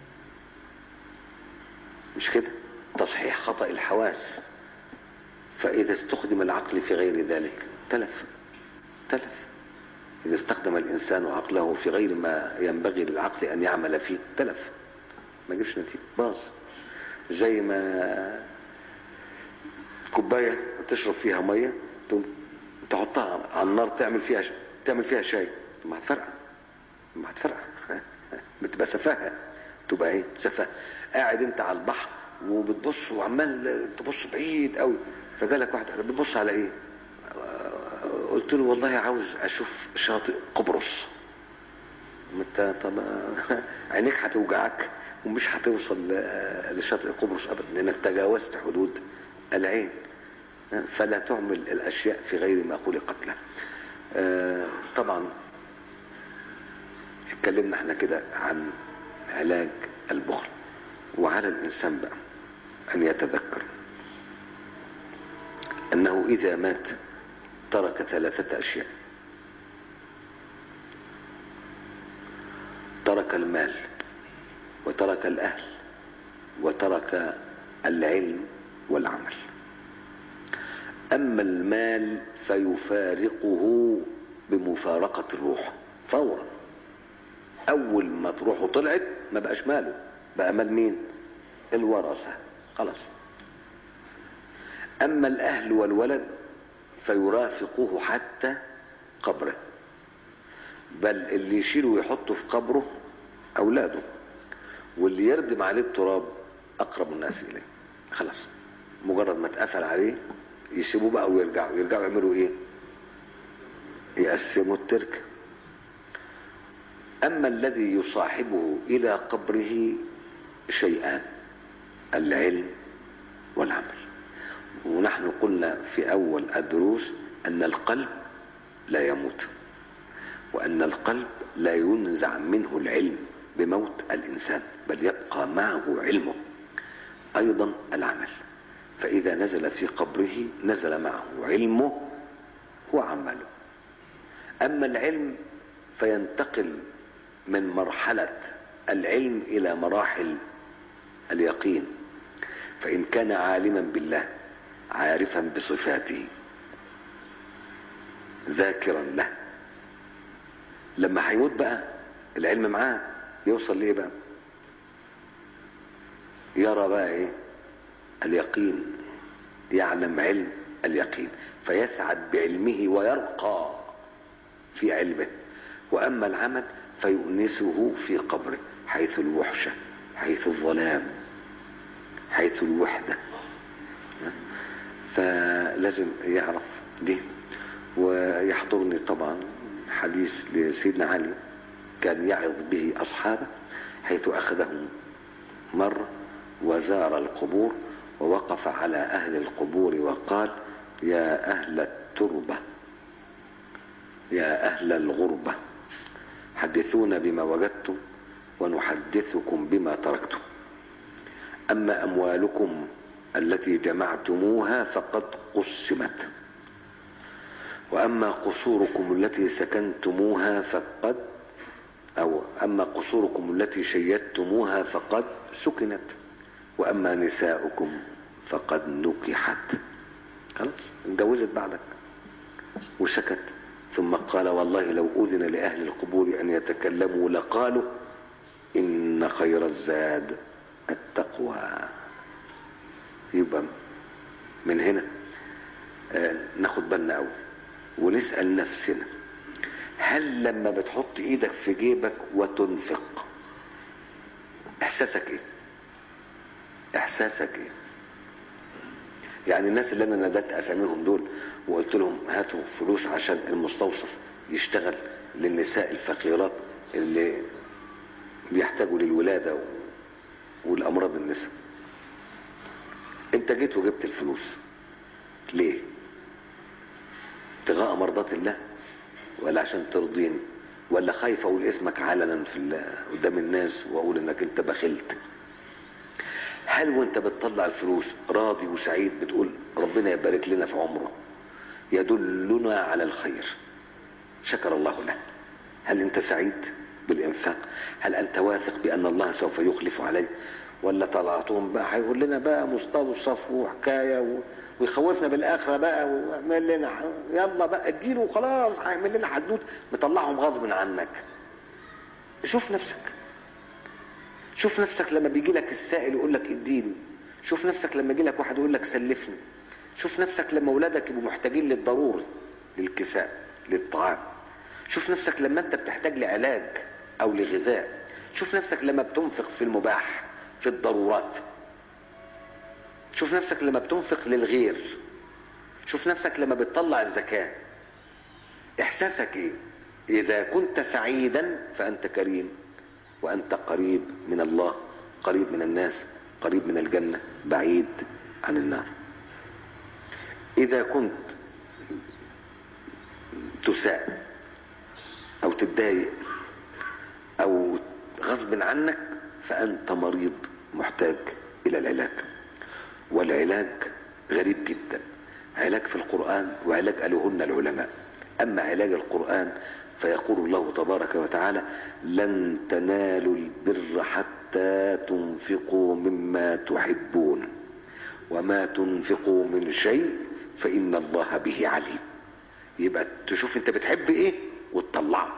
مش كده تصحيح خطأ الحواس فإذا استخدم العقل في غير ذلك تلف تلف إذا استخدم الإنسان عقله في غير ما ينبغي للعقل أن يعمل فيه تلف ما يجيبش نتيجة باظ زي ما كوباية تشرب فيها مية تقوم تحطها على النار تعمل فيها ش... تعمل فيها شاي ما هتفرقع ما هتفرقع بتبقى سفاهة تبقى ايه سفاهة قاعد انت على البحر وبتبص وعمال تبص بعيد قوي فجالك واحد بتبص على ايه قلت له والله عاوز اشوف شاطئ قبرص انت طب عينيك هتوجعك ومش هتوصل لشاطئ قبرص ابدا لانك تجاوزت حدود العين فلا تعمل الاشياء في غير ما خلقت له طبعا اتكلمنا احنا كده عن علاج البخل وعلى الانسان بقى ان يتذكر انه اذا مات ترك ثلاثة أشياء ترك المال وترك الأهل وترك العلم والعمل أما المال فيفارقه بمفارقة الروح فورا أول ما تروحه طلعت ما بقاش ماله بقى مال مين الورثة خلاص أما الأهل والولد فيرافقه حتى قبره بل اللي يشيله ويحطه في قبره أولاده واللي يردم عليه التراب أقرب الناس إليه خلاص مجرد ما اتقفل عليه يسيبوه بقى ويرجعوا يرجعوا يعملوا ايه يقسموا التركه أما الذي يصاحبه إلى قبره شيئان العلم والعمل ونحن قلنا في أول الدروس أن القلب لا يموت وأن القلب لا ينزع منه العلم بموت الإنسان بل يبقى معه علمه أيضا العمل فإذا نزل في قبره نزل معه علمه وعمله أما العلم فينتقل من مرحلة العلم إلى مراحل اليقين فإن كان عالما بالله عارفا بصفاته ذاكرا له لما هيموت بقى العلم معاه يوصل ليه بقى يرى بقى ايه اليقين يعلم علم اليقين فيسعد بعلمه ويرقى في علمه واما العمل فيؤنسه في قبره حيث الوحشه حيث الظلام حيث الوحده فلازم يعرف دي ويحضرني طبعا حديث لسيدنا علي كان يعظ به أصحابه حيث أخذهم مرة وزار القبور ووقف على أهل القبور وقال يا أهل التربة يا أهل الغربة حدثونا بما وجدتم ونحدثكم بما تركتم أما أموالكم التي جمعتموها فقد قسمت وأما قصوركم التي سكنتموها فقد أو أما قصوركم التي شيدتموها فقد سكنت وأما نساؤكم فقد نكحت خلاص اتجوزت بعدك وسكت ثم قال والله لو أذن لأهل القبور أن يتكلموا لقالوا إن خير الزاد التقوى يبقى من هنا آه ناخد بالنا قوي ونسأل نفسنا هل لما بتحط ايدك في جيبك وتنفق احساسك ايه احساسك ايه يعني الناس اللي انا نادت اساميهم دول وقلت لهم هاتوا فلوس عشان المستوصف يشتغل للنساء الفقيرات اللي بيحتاجوا للولاده والامراض النساء انت جيت وجبت الفلوس ليه ابتغاء مرضات الله ولا عشان ترضيني ولا خايف اقول اسمك علنا في قدام الناس واقول انك انت بخلت هل وانت بتطلع الفلوس راضي وسعيد بتقول ربنا يبارك لنا في عمره يدلنا على الخير شكر الله له هل انت سعيد بالانفاق هل انت واثق بان الله سوف يخلف عليه ولا طلعتهم بقى هيقول لنا بقى مستوصف وحكايه و... ويخوفنا بالاخره بقى ويعمل لنا يلا بقى اديله وخلاص هيعمل لنا حدود مطلعهم غصب عنك شوف نفسك شوف نفسك لما بيجي لك السائل يقول لك اديني شوف نفسك لما يجي لك واحد يقول لك سلفني شوف نفسك لما اولادك يبقوا محتاجين للضروري للكساء للطعام شوف نفسك لما انت بتحتاج لعلاج او لغذاء شوف نفسك لما بتنفق في المباح في الضرورات شوف نفسك لما بتنفق للغير شوف نفسك لما بتطلع الزكاة احساسك ايه اذا كنت سعيدا فانت كريم وانت قريب من الله قريب من الناس قريب من الجنة بعيد عن النار اذا كنت تساء او تتضايق او غصب عنك فانت مريض محتاج الى العلاج والعلاج غريب جدا علاج في القرآن وعلاج قالوهن العلماء أما علاج القرآن فيقول الله تبارك وتعالى لن تنالوا البر حتى تنفقوا مما تحبون وما تنفقوا من شيء فإن الله به عليم يبقى تشوف انت بتحب ايه وتطلعه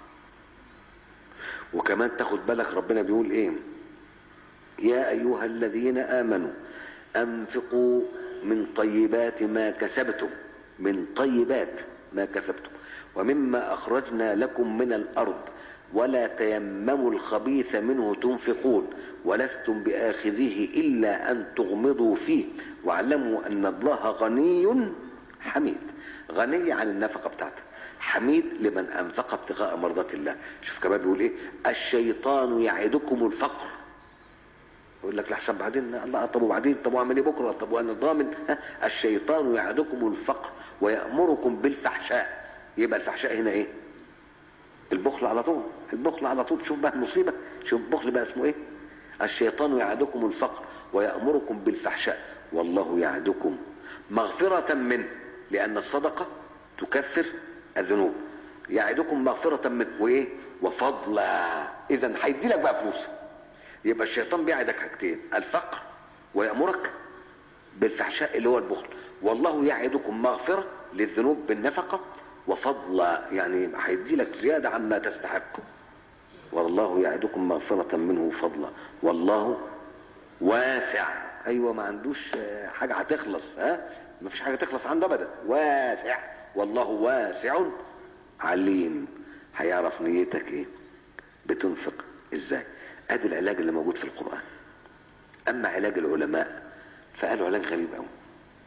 وكمان تاخد بالك ربنا بيقول ايه يا ايها الذين امنوا انفقوا من طيبات ما كسبتم من طيبات ما كسبتم ومما اخرجنا لكم من الارض ولا تيمموا الخبيث منه تنفقون ولستم باخذيه الا ان تغمضوا فيه واعلموا ان الله غني حميد غني عن النفقه بتاعته حميد لمن انفق ابتغاء مرضات الله شوف كمان بيقول ايه الشيطان يعدكم الفقر يقول لك لحسن بعدين الله طب وبعدين طب واعمل ايه بكره طب وانا ضامن ها الشيطان يعدكم الفقر ويامركم بالفحشاء يبقى الفحشاء هنا ايه البخل على طول البخل على طول شوف بقى المصيبه شوف البخل بقى اسمه ايه الشيطان يعدكم الفقر ويامركم بالفحشاء والله يعدكم مغفره منه لان الصدقه تكفر الذنوب يعدكم مغفره منه وايه وفضلا اذا هيدي لك بقى فلوس يبقى الشيطان بيعدك حاجتين الفقر ويأمرك بالفحشاء اللي هو البخل والله يعدكم مغفرة للذنوب بالنفقة وفضلا يعني هيدي لك زيادة عما تستحق والله يعدكم مغفرة منه وفضلا والله واسع ايوه ما عندوش حاجة هتخلص ها ما فيش حاجة تخلص عنده ابدا واسع والله واسع عليم هيعرف نيتك ايه بتنفق ازاي ادي العلاج اللي موجود في القرآن اما علاج العلماء فقالوا علاج غريب قوي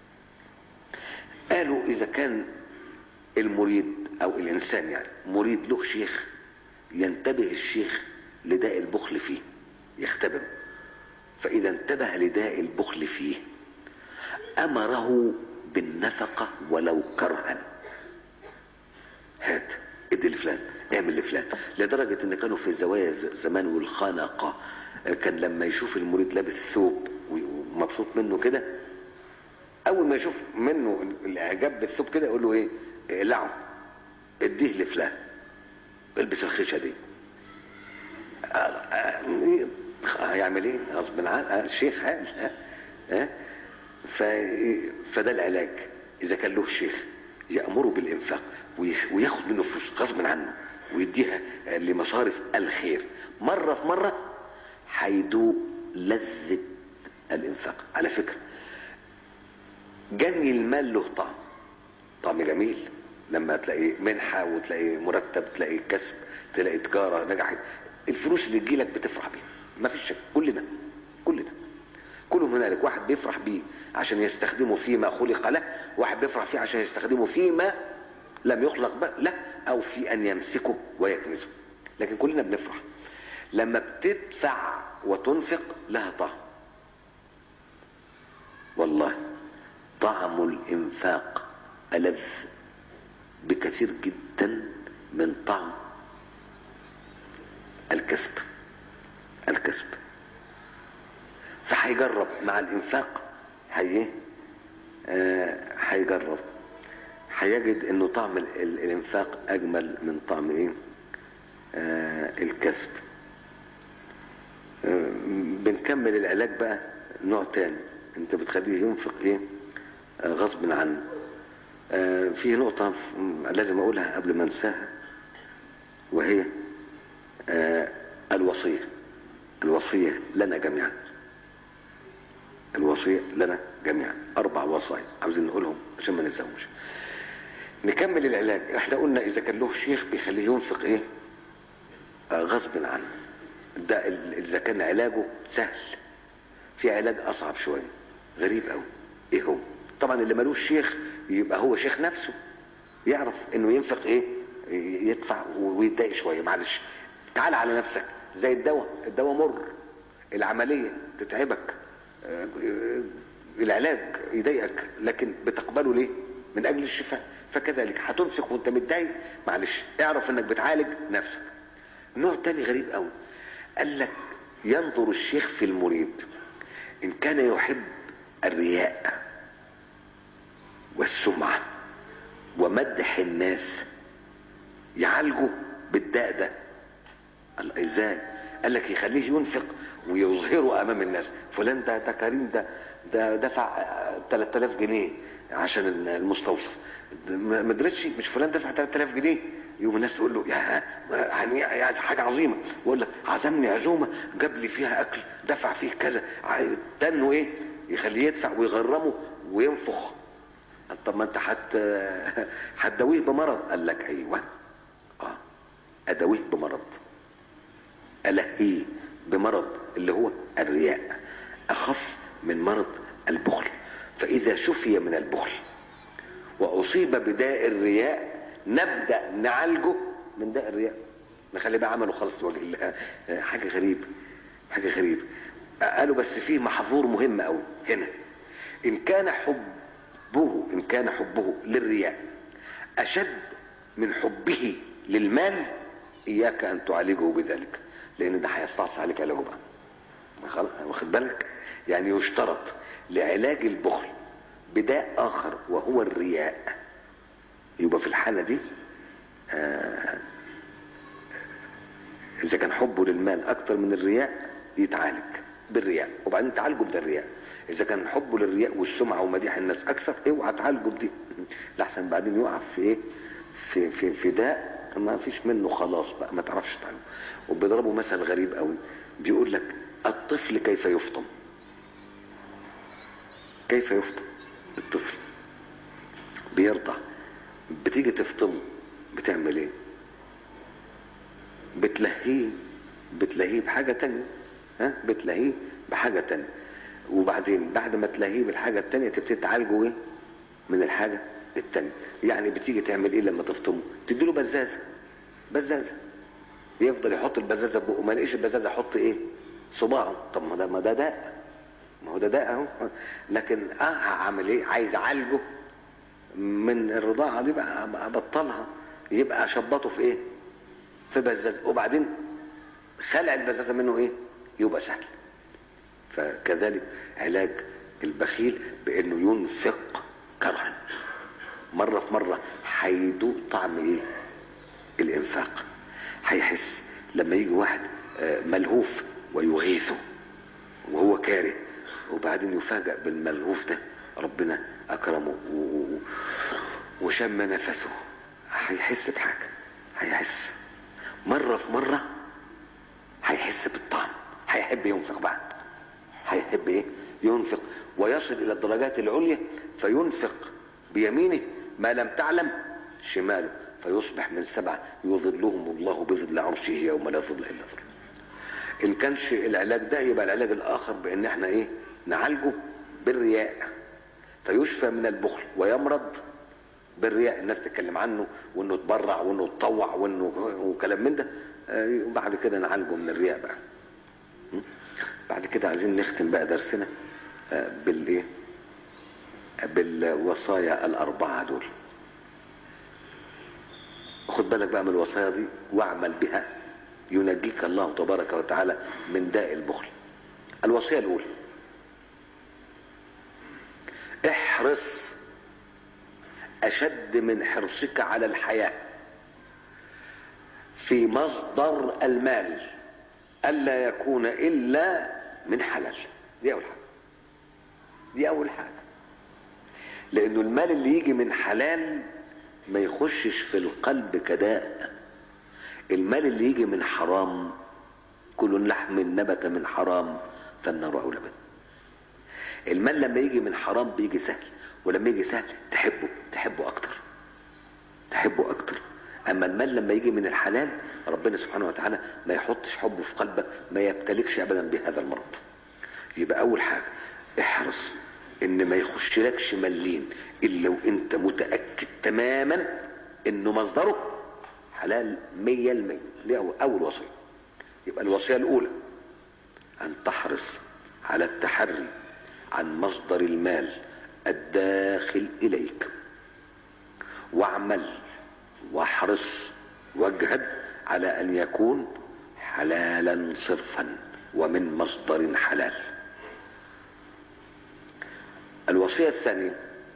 قالوا اذا كان المريد او الانسان يعني مريد له شيخ ينتبه الشيخ لداء البخل فيه يختبره فاذا انتبه لداء البخل فيه امره بالنفقة ولو كرها هات ادي لفلان اعمل لفلان لدرجة ان كانوا في الزوايا زمان والخنقة كان لما يشوف المريد لابس ثوب ومبسوط منه كده اول ما يشوف منه الاعجاب بالثوب كده يقول له ايه اقلعه اديه لفلان البس الخيشه دي هيعمل ايه غصب عنه الشيخ قال ها ف... فده العلاج اذا كان له شيخ يامره بالانفاق وياخد منه فلوس غصب عنه ويديها لمصارف الخير مره في مره هيدوق لذه الانفاق على فكره جني المال له طعم طعم جميل لما تلاقي منحة وتلاقي مرتب تلاقي كسب تلاقي تجارة نجحت الفلوس اللي تجيلك بتفرح بيها ما فيش شك كلنا كلنا كلهم هنالك واحد بيفرح بيه عشان يستخدمه فيما خلق له واحد بيفرح فيه عشان يستخدمه فيما لم يخلق له او في ان يمسكه ويكنزه لكن كلنا بنفرح لما بتدفع وتنفق لها طعم والله طعم الانفاق ألذ بكثير جدا من طعم الكسب الكسب فهيجرب مع الانفاق هي آه، هيجرب هيجد انه طعم ال- ال- الانفاق اجمل من طعم ايه آه، الكسب آه، بنكمل العلاج بقى نوع تاني انت بتخليه ينفق ايه آه، غصب عنه آه، في نقطة ف- لازم اقولها قبل ما انساها وهي آه، الوصية الوصية لنا جميعا الوصية لنا جميعا أربع وصايا عاوزين نقولهم عشان ما ننساهمش نكمل العلاج احنا قلنا إذا كان له شيخ بيخليه ينفق إيه آه غصب عنه ده ال- إذا كان علاجه سهل في علاج أصعب شوية غريب قوي إيه هو طبعا اللي ملوش شيخ يبقى هو شيخ نفسه يعرف إنه ينفق إيه ي- يدفع ويتضايق شوية معلش تعال على نفسك زي الدواء الدواء مر العملية تتعبك آه، آه، العلاج يضايقك لكن بتقبله ليه من اجل الشفاء فكذلك هتنفق وانت متضايق معلش اعرف انك بتعالج نفسك نوع تاني غريب قوي قال لك ينظر الشيخ في المريد ان كان يحب الرياء والسمعة ومدح الناس يعالجه بالداء ده قال ازاي قال لك يخليه ينفق ويظهره امام الناس فلان ده ده كريم ده ده دفع آه، 3000 جنيه عشان المستوصف ده ما ما درسش مش فلان دفع 3000 جنيه يوم الناس تقول له يا يعني يا حاجه عظيمه ويقول لك عزمني عزومه جاب لي فيها اكل دفع فيه كذا ع- تنه ايه يخليه يدفع ويغرمه وينفخ قال طب ما انت حت هتداويه بمرض قال لك ايوه اه اداويه بمرض ألهيه بمرض اللي هو الرياء أخف من مرض البخل فإذا شفي من البخل وأصيب بداء الرياء نبدأ نعالجه من داء الرياء نخلي بقى عمله خالص لوجه الله آه، حاجة غريبة حاجة غريبة آه، قالوا بس فيه محظور مهم أوي هنا إن كان حبه إن كان حبه للرياء أشد من حبه للمال إياك أن تعالجه بذلك لأن ده هيستعصي عليك علاجه بقى خلاص واخد بالك يعني يشترط لعلاج البخل بداء آخر وهو الرياء يبقى في الحالة دي آه إذا كان حبه للمال أكتر من الرياء يتعالج بالرياء وبعدين تعالجه بده الرياء إذا كان حبه للرياء والسمعة ومديح الناس أكثر اوعى تعالجه بدي لحسن بعدين يقع في إيه في في في داء ما فيش منه خلاص بقى ما تعرفش تعالجه وبيضربوا مثل غريب قوي بيقول لك الطفل كيف يفطم كيف يفطم الطفل بيرضع بتيجي تفطمه بتعمل ايه بتلهيه بتلهيه بحاجة تانية ها بتلهيه بحاجة تانية وبعدين بعد ما تلهيه بالحاجة التانية تبتدي تعالجه ايه من الحاجة التانية يعني بتيجي تعمل ايه لما تفطمه تديله بزازة بزازة يفضل يحط البزازة بقه ما لقيش البزازة يحط ايه صباعه طب ما ده ما ده داء ما هو ده داء اهو لكن اه هعمل ايه عايز اعالجه من الرضاعة دي بقى بقى ابطلها يبقى اشبطه في ايه في بزازة وبعدين خلع البزازة منه ايه يبقى سهل فكذلك علاج البخيل بانه ينفق كرها مرة في مرة هيدوق طعم ايه الانفاق هيحس لما يجي واحد آه، ملهوف ويغيثه وهو كاره وبعدين يفاجأ بالملهوف ده ربنا أكرمه و- و- وشم نفسه هيحس بحاجة هيحس مرة في مرة هيحس بالطعم هيحب ينفق بقى هيحب ايه ينفق ويصل الى الدرجات العليا فينفق بيمينه ما لم تعلم شماله فيصبح من سبعة يظلهم الله بظل عرشه يوم لا ظل الا ظل ان كانش العلاج ده يبقى العلاج الاخر بان احنا ايه نعالجه بالرياء فيشفى من البخل ويمرض بالرياء الناس تتكلم عنه وانه تبرع وانه تطوع وانه وكلام من ده آه، وبعد كده نعالجه من الرياء بقى م? بعد كده عايزين نختم بقى درسنا آه، بالايه بالوصايا الاربعه دول خد بالك بقى من الوصايا دي واعمل بها ينجيك الله تبارك وتعالى من داء البخل الوصيه الاولى احرص اشد من حرصك على الحياه في مصدر المال الا يكون الا من حلال دي اول حاجه دي اول حاجه لانه المال اللي يجي من حلال ما يخشش في القلب كداء المال اللي يجي من حرام كل لحم نبت من حرام فالنار اولى به المال لما يجي من حرام بيجي سهل ولما يجي سهل تحبه تحبه اكتر تحبه اكتر اما المال لما يجي من الحلال ربنا سبحانه وتعالى ما يحطش حبه في قلبك ما يبتلكش ابدا بهذا المرض يبقى اول حاجه احرص ان ما يخشلكش ملين الا وانت متاكد تماما انه مصدره حلال مية المية دي أول, أول وصية يبقى الوصية الأولى أن تحرص على التحري عن مصدر المال الداخل إليك واعمل واحرص واجهد على أن يكون حلالا صرفا ومن مصدر حلال الوصية الثانية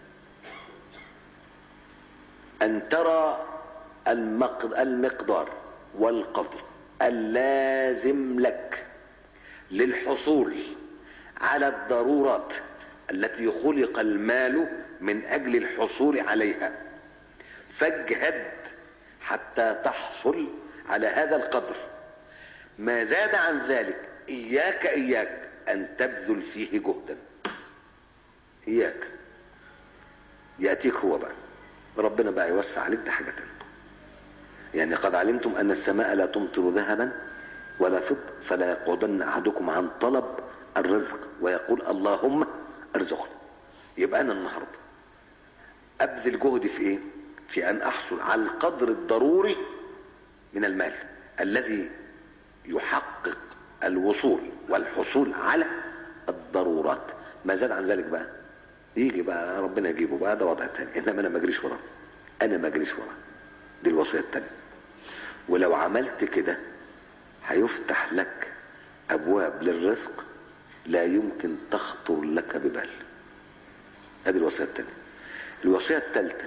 أن ترى المقدار والقدر اللازم لك للحصول على الضرورات التي خلق المال من اجل الحصول عليها فاجهد حتى تحصل على هذا القدر ما زاد عن ذلك اياك اياك ان تبذل فيه جهدا اياك ياتيك هو بقى ربنا بقى يوسع عليك ده حاجه تانية يعني قد علمتم ان السماء لا تمطر ذهبا ولا فضه فلا يقعدن احدكم عن طلب الرزق ويقول اللهم ارزقنا يبقى انا النهارده ابذل جهدي في ايه في ان احصل على القدر الضروري من المال الذي يحقق الوصول والحصول على الضرورات ما زاد عن ذلك بقى يجي بقى ربنا يجيبه بقى ده وضع تاني انما انا ما اجريش وراه انا ما اجريش وراه دي الوصيه التانيه ولو عملت كده هيفتح لك ابواب للرزق لا يمكن تخطر لك ببال هذه الوصيه الثانيه الوصيه الثالثه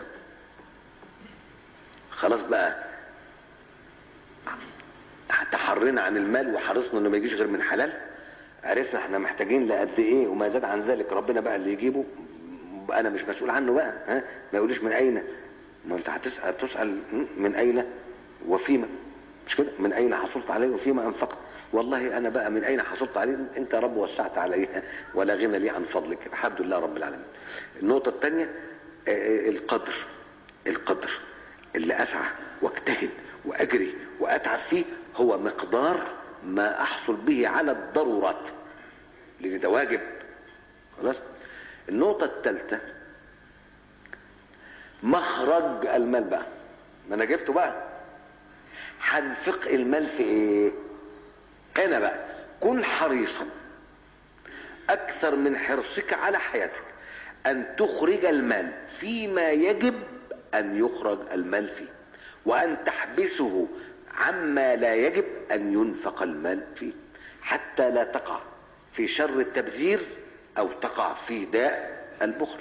خلاص بقى تحرينا عن المال وحرصنا انه ما يجيش غير من حلال عرفنا احنا محتاجين لقد ايه وما زاد عن ذلك ربنا بقى اللي يجيبه انا مش مسؤول عنه بقى ها ما يقوليش من اين ما انت هتسال تسال من اين وفيما مش كده من اين حصلت عليه وفيما انفقت والله انا بقى من اين حصلت عليه انت يا رب وسعت عليها ولا غنى لي عن فضلك الحمد لله رب العالمين النقطه الثانيه القدر القدر اللي اسعى واجتهد واجري واتعب فيه هو مقدار ما احصل به على الضرورات لان ده واجب خلاص النقطه الثالثه مخرج المال بقى ما انا جبته بقى هنفق المال في ايه هنا بقى كن حريصا اكثر من حرصك على حياتك ان تخرج المال فيما يجب ان يخرج المال فيه وان تحبسه عما لا يجب ان ينفق المال فيه حتى لا تقع في شر التبذير او تقع في داء البخل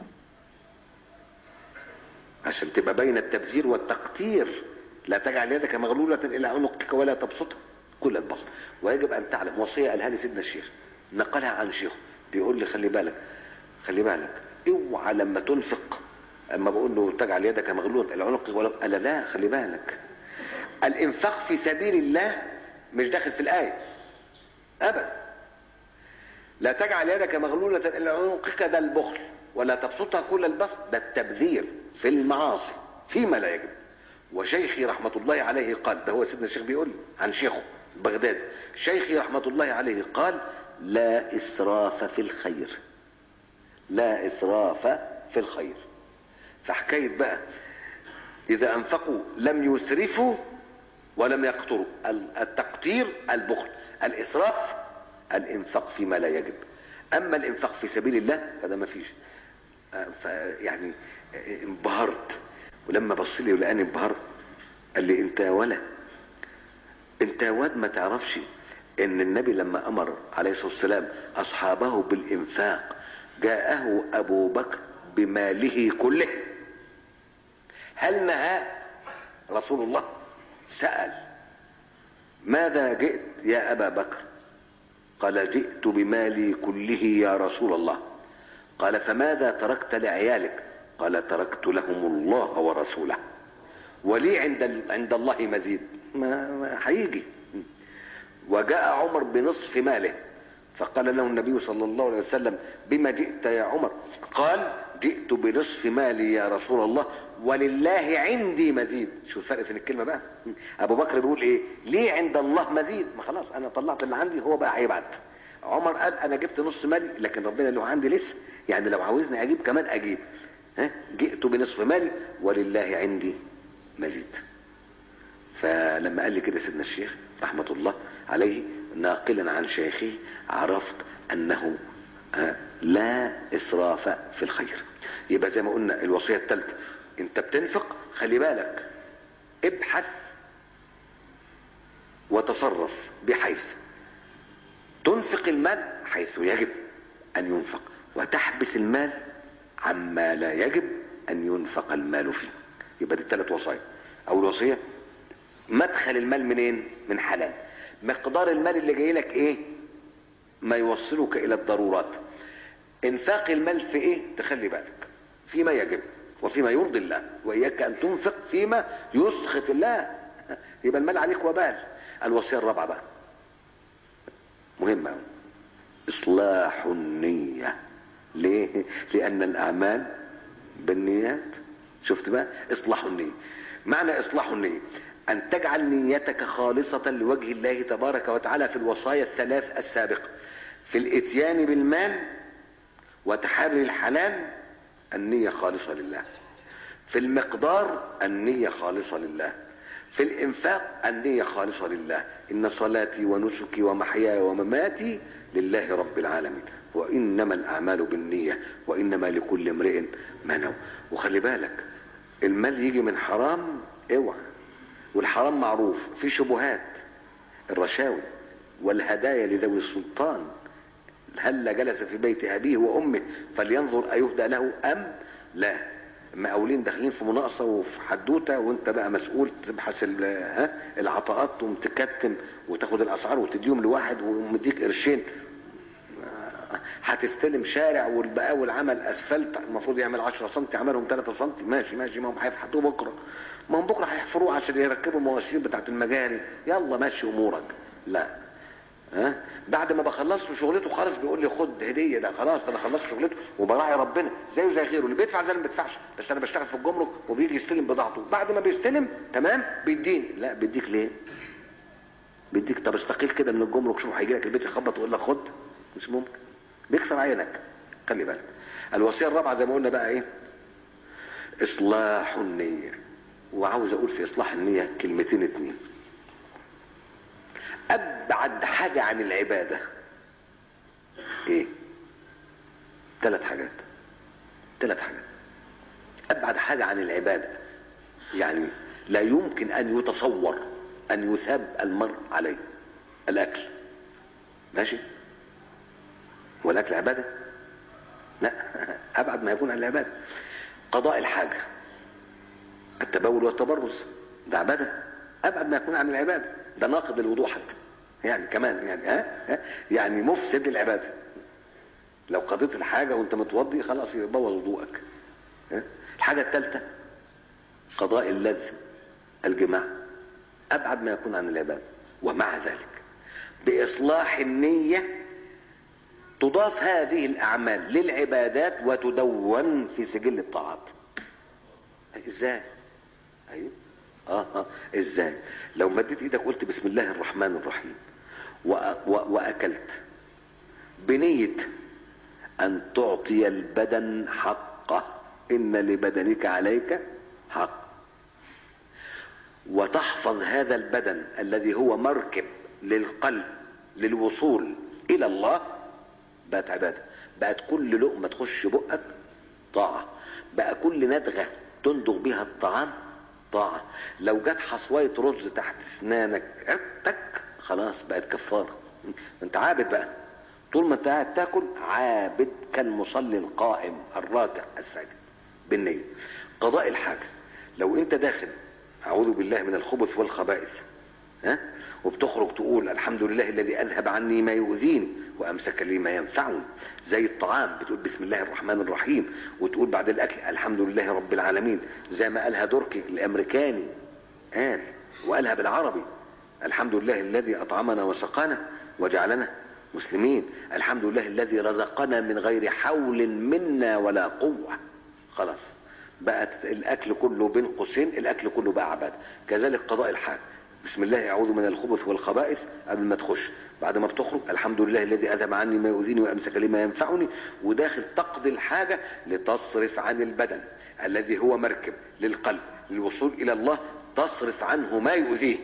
عشان تبقى بين التبذير والتقتير لا تجعل يدك مغلولة إلى عنقك ولا تبسطها كل البسط ويجب أن تعلم وصية قالها لي سيدنا الشيخ نقلها عن شيخه بيقول لي خلي بالك خلي بالك اوعى لما تنفق اما بقول له تجعل يدك مغلولة إلى عنقك ولا قال لا خلي بالك الانفاق في سبيل الله مش داخل في الآية أبدا لا تجعل يدك مغلولة إلى عنقك ده البخل ولا تبسطها كل البسط ده التبذير في المعاصي فيما لا يجب وشيخي رحمة الله عليه قال ده هو سيدنا الشيخ بيقول عن شيخه بغداد شيخي رحمة الله عليه قال لا إسراف في الخير لا إسراف في الخير فحكاية بقى إذا أنفقوا لم يسرفوا ولم يقتروا التقتير البخل الإسراف الإنفاق فيما لا يجب أما الإنفاق في سبيل الله فده ما فيش يعني انبهرت ولما بص لي ولقاني انبهرت قال لي انت ولا انت واد ما تعرفش ان النبي لما امر عليه الصلاه والسلام اصحابه بالانفاق جاءه ابو بكر بماله كله هل نهى رسول الله سال ماذا جئت يا ابا بكر قال جئت بمالي كله يا رسول الله قال فماذا تركت لعيالك قال تركت لهم الله ورسوله ولي عند عند الله مزيد ما, ما هيجي وجاء عمر بنصف ماله فقال له النبي صلى الله عليه وسلم بما جئت يا عمر قال جئت بنصف مالي يا رسول الله ولله عندي مزيد شو الفرق في الكلمة بقى ابو بكر بيقول ايه ليه عند الله مزيد ما خلاص انا طلعت اللي عندي هو بقى هيبعت عمر قال انا جبت نص مالي لكن ربنا له عندي لسه يعني لو عاوزني اجيب كمان اجيب ها جئت بنصف مالي ولله عندي مزيد فلما قال لي كده سيدنا الشيخ رحمة الله عليه ناقلا عن شيخه عرفت انه لا اسراف في الخير يبقى زي ما قلنا الوصية الثالثة انت بتنفق خلي بالك ابحث وتصرف بحيث تنفق المال حيث يجب ان ينفق وتحبس المال عما لا يجب ان ينفق المال فيه يبقى دي الثلاث وصايا اول وصيه مدخل المال منين من حلال مقدار المال اللي جاي لك ايه ما يوصلك الى الضرورات انفاق المال في ايه تخلي بالك فيما يجب وفيما يرضي الله واياك ان تنفق فيما يسخط الله يبقى المال عليك وبال الوصيه الرابعه بقى مهمه اصلاح النيه ليه لان الاعمال بالنيات شفت بقى اصلاح النيه معنى اصلاح النيه ان تجعل نيتك خالصة لوجه الله تبارك وتعالى في الوصايا الثلاث السابقة في الاتيان بالمال وتحري الحلال النية خالصة لله في المقدار النية خالصة لله في الانفاق النية خالصة لله ان صلاتي ونسكي ومحياي ومماتي لله رب العالمين وانما الاعمال بالنية وانما لكل امرئ ما نوى وخلي بالك المال يجي من حرام اوعى والحرام معروف في شبهات الرشاوي والهدايا لذوي السلطان هل جلس في بيت ابيه وامه فلينظر ايهدى له ام لا مقاولين داخلين في مناقصه وفي حدوته وانت بقى مسؤول تبحث ها العطاءات وتكتم وتاخد الاسعار وتديهم لواحد ومديك قرشين هتستلم شارع والبقاول عمل اسفلت المفروض يعمل 10 سم عملهم 3 سم ماشي ماشي ما هم هيفحطوه بكره ما هم بكره هيحفروه عشان يركبوا المواسير بتاعت المجاري يلا ماشي امورك لا ها بعد ما بخلص له شغلته خالص بيقول لي خد هديه ده خلاص انا خلصت شغلته وبراعي ربنا زيه زي غيره اللي بيدفع زي اللي ما بيدفعش بس انا بشتغل في الجمرك وبيجي يستلم بضاعته بعد ما بيستلم تمام بيديني لا بيديك ليه؟ بيديك طب استقيل كده من الجمرك شوف هيجي لك البيت يخبط ويقول لك خد مش ممكن بيكسر عينك خلي بالك الوصيه الرابعه زي ما قلنا بقى ايه؟ اصلاح النيه وعاوز اقول في اصلاح النيه كلمتين اتنين ابعد حاجه عن العباده ايه ثلاث حاجات ثلاث حاجات ابعد حاجه عن العباده يعني لا يمكن ان يتصور ان يثاب المرء عليه الاكل ماشي والاكل عباده لا ابعد ما يكون عن العباده قضاء الحاجه التبول والتبرز ده عباده ابعد ما يكون عن العباده ده ناقض الوضوء حتى يعني كمان يعني ها يعني مفسد للعباده لو قضيت الحاجه وانت متوضي خلاص يبوظ وضوءك الحاجه الثالثه قضاء اللذ الجماع ابعد ما يكون عن العباده ومع ذلك باصلاح النيه تضاف هذه الاعمال للعبادات وتدون في سجل الطاعات ازاي ايوه اه اه ازاي لو مديت ايدك قلت بسم الله الرحمن الرحيم وأ- و- واكلت بنيه ان تعطي البدن حقه ان لبدنك عليك حق وتحفظ هذا البدن الذي هو مركب للقلب للوصول الى الله بقت عباده بقت كل لقمه تخش بقك طاعه بقى كل ندغه تندغ بها الطعام طاعه لو جت حصويه رز تحت اسنانك تك خلاص بقت كفاره انت عابد بقى طول ما انت قاعد تاكل عابد كالمصلي القائم الراكع الساجد بالنية قضاء الحاجة لو انت داخل اعوذ بالله من الخبث والخبائث ها وبتخرج تقول الحمد لله الذي اذهب عني ما يؤذيني وامسك لي ما ينفعني زي الطعام بتقول بسم الله الرحمن الرحيم وتقول بعد الاكل الحمد لله رب العالمين زي ما قالها دوركي الامريكاني قال وقالها بالعربي الحمد لله الذي اطعمنا وسقانا وجعلنا مسلمين الحمد لله الذي رزقنا من غير حول منا ولا قوه خلاص بقت الاكل كله بين قوسين الاكل كله بقى عباده كذلك قضاء الحاج بسم الله اعوذ من الخبث والخبائث قبل ما تخش بعد ما بتخرج الحمد لله الذي اذهب عني ما يؤذيني وامسك لي ما ينفعني وداخل تقضي الحاجه لتصرف عن البدن الذي هو مركب للقلب للوصول الى الله تصرف عنه ما يؤذيه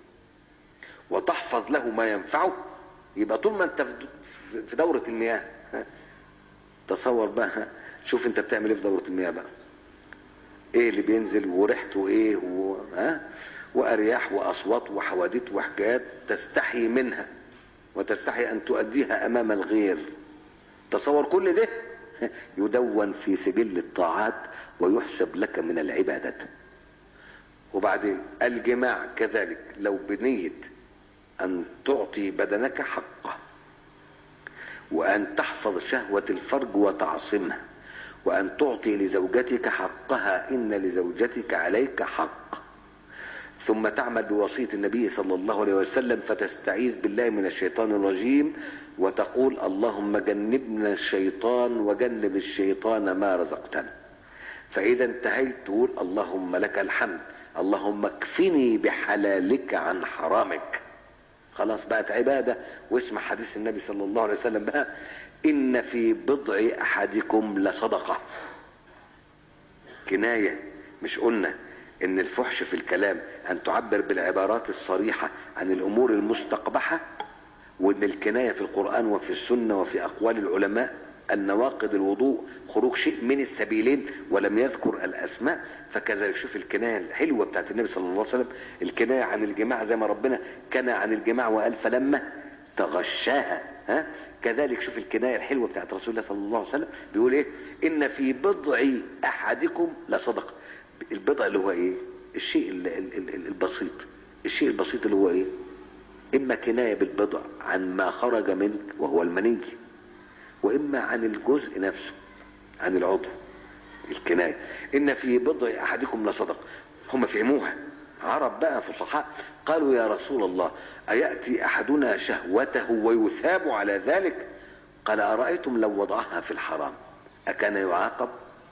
وتحفظ له ما ينفعه يبقى طول ما انت في- في دوره المياه ها، تصور بقى شوف انت بتعمل ايه في دوره المياه بقى ايه اللي بينزل وريحته ايه و... ها وارياح واصوات وحواديت وحكايات تستحي منها وتستحي ان تؤديها امام الغير تصور كل ده يدون في سجل الطاعات ويحسب لك من العبادات وبعدين الجماع كذلك لو بنية أن تعطي بدنك حقه وأن تحفظ شهوة الفرج وتعصمها وأن تعطي لزوجتك حقها إن لزوجتك عليك حق ثم تعمل بوصية النبي صلى الله عليه وسلم فتستعيذ بالله من الشيطان الرجيم وتقول اللهم جنبنا الشيطان وجنب الشيطان ما رزقتنا فإذا انتهيت تقول اللهم لك الحمد اللهم اكفني بحلالك عن حرامك خلاص بقت عبادة واسمع حديث النبي صلى الله عليه وسلم بقى إن في بضع أحدكم لصدقة كناية مش قلنا إن الفحش في الكلام أن تعبر بالعبارات الصريحة عن الأمور المستقبحة وإن الكناية في القرآن وفي السنة وفي أقوال العلماء النواقض الوضوء خروج شيء من السبيلين ولم يذكر الأسماء فكذلك شوف الكناية الحلوة بتاعت النبي صلى الله عليه وسلم الكناية عن الجماع زي ما ربنا كان عن الجماع وقال فلما تغشاها ها كذلك شوف الكناية الحلوة بتاعت رسول الله صلى الله عليه وسلم بيقول ايه ان في بضع احدكم لصدقة البضع اللي هو ايه الشيء ال- ال- ال- البسيط الشيء البسيط اللي هو ايه اما كناية بالبضع عن ما خرج منك وهو المني واما عن الجزء نفسه عن العضو الكناية ان في بضع احدكم لصدق هم فهموها عرب بقى فصحاء قالوا يا رسول الله اياتي احدنا شهوته ويثاب على ذلك قال ارايتم لو وضعها في الحرام اكان يعاقب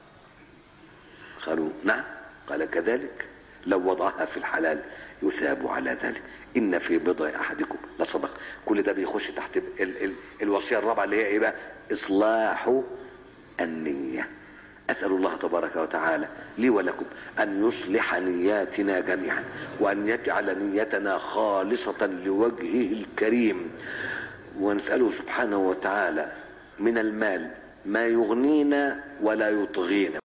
قالوا نعم قال كذلك لو وضعها في الحلال يثاب على ذلك ان في بضع احدكم لصدق كل ده بيخش تحت ال ال الوصيه الرابعه اللي هي ايه بقى اصلاح النيه اسال الله تبارك وتعالى لي ولكم ان يصلح نياتنا جميعا وان يجعل نيتنا خالصه لوجهه الكريم ونساله سبحانه وتعالى من المال ما يغنينا ولا يطغينا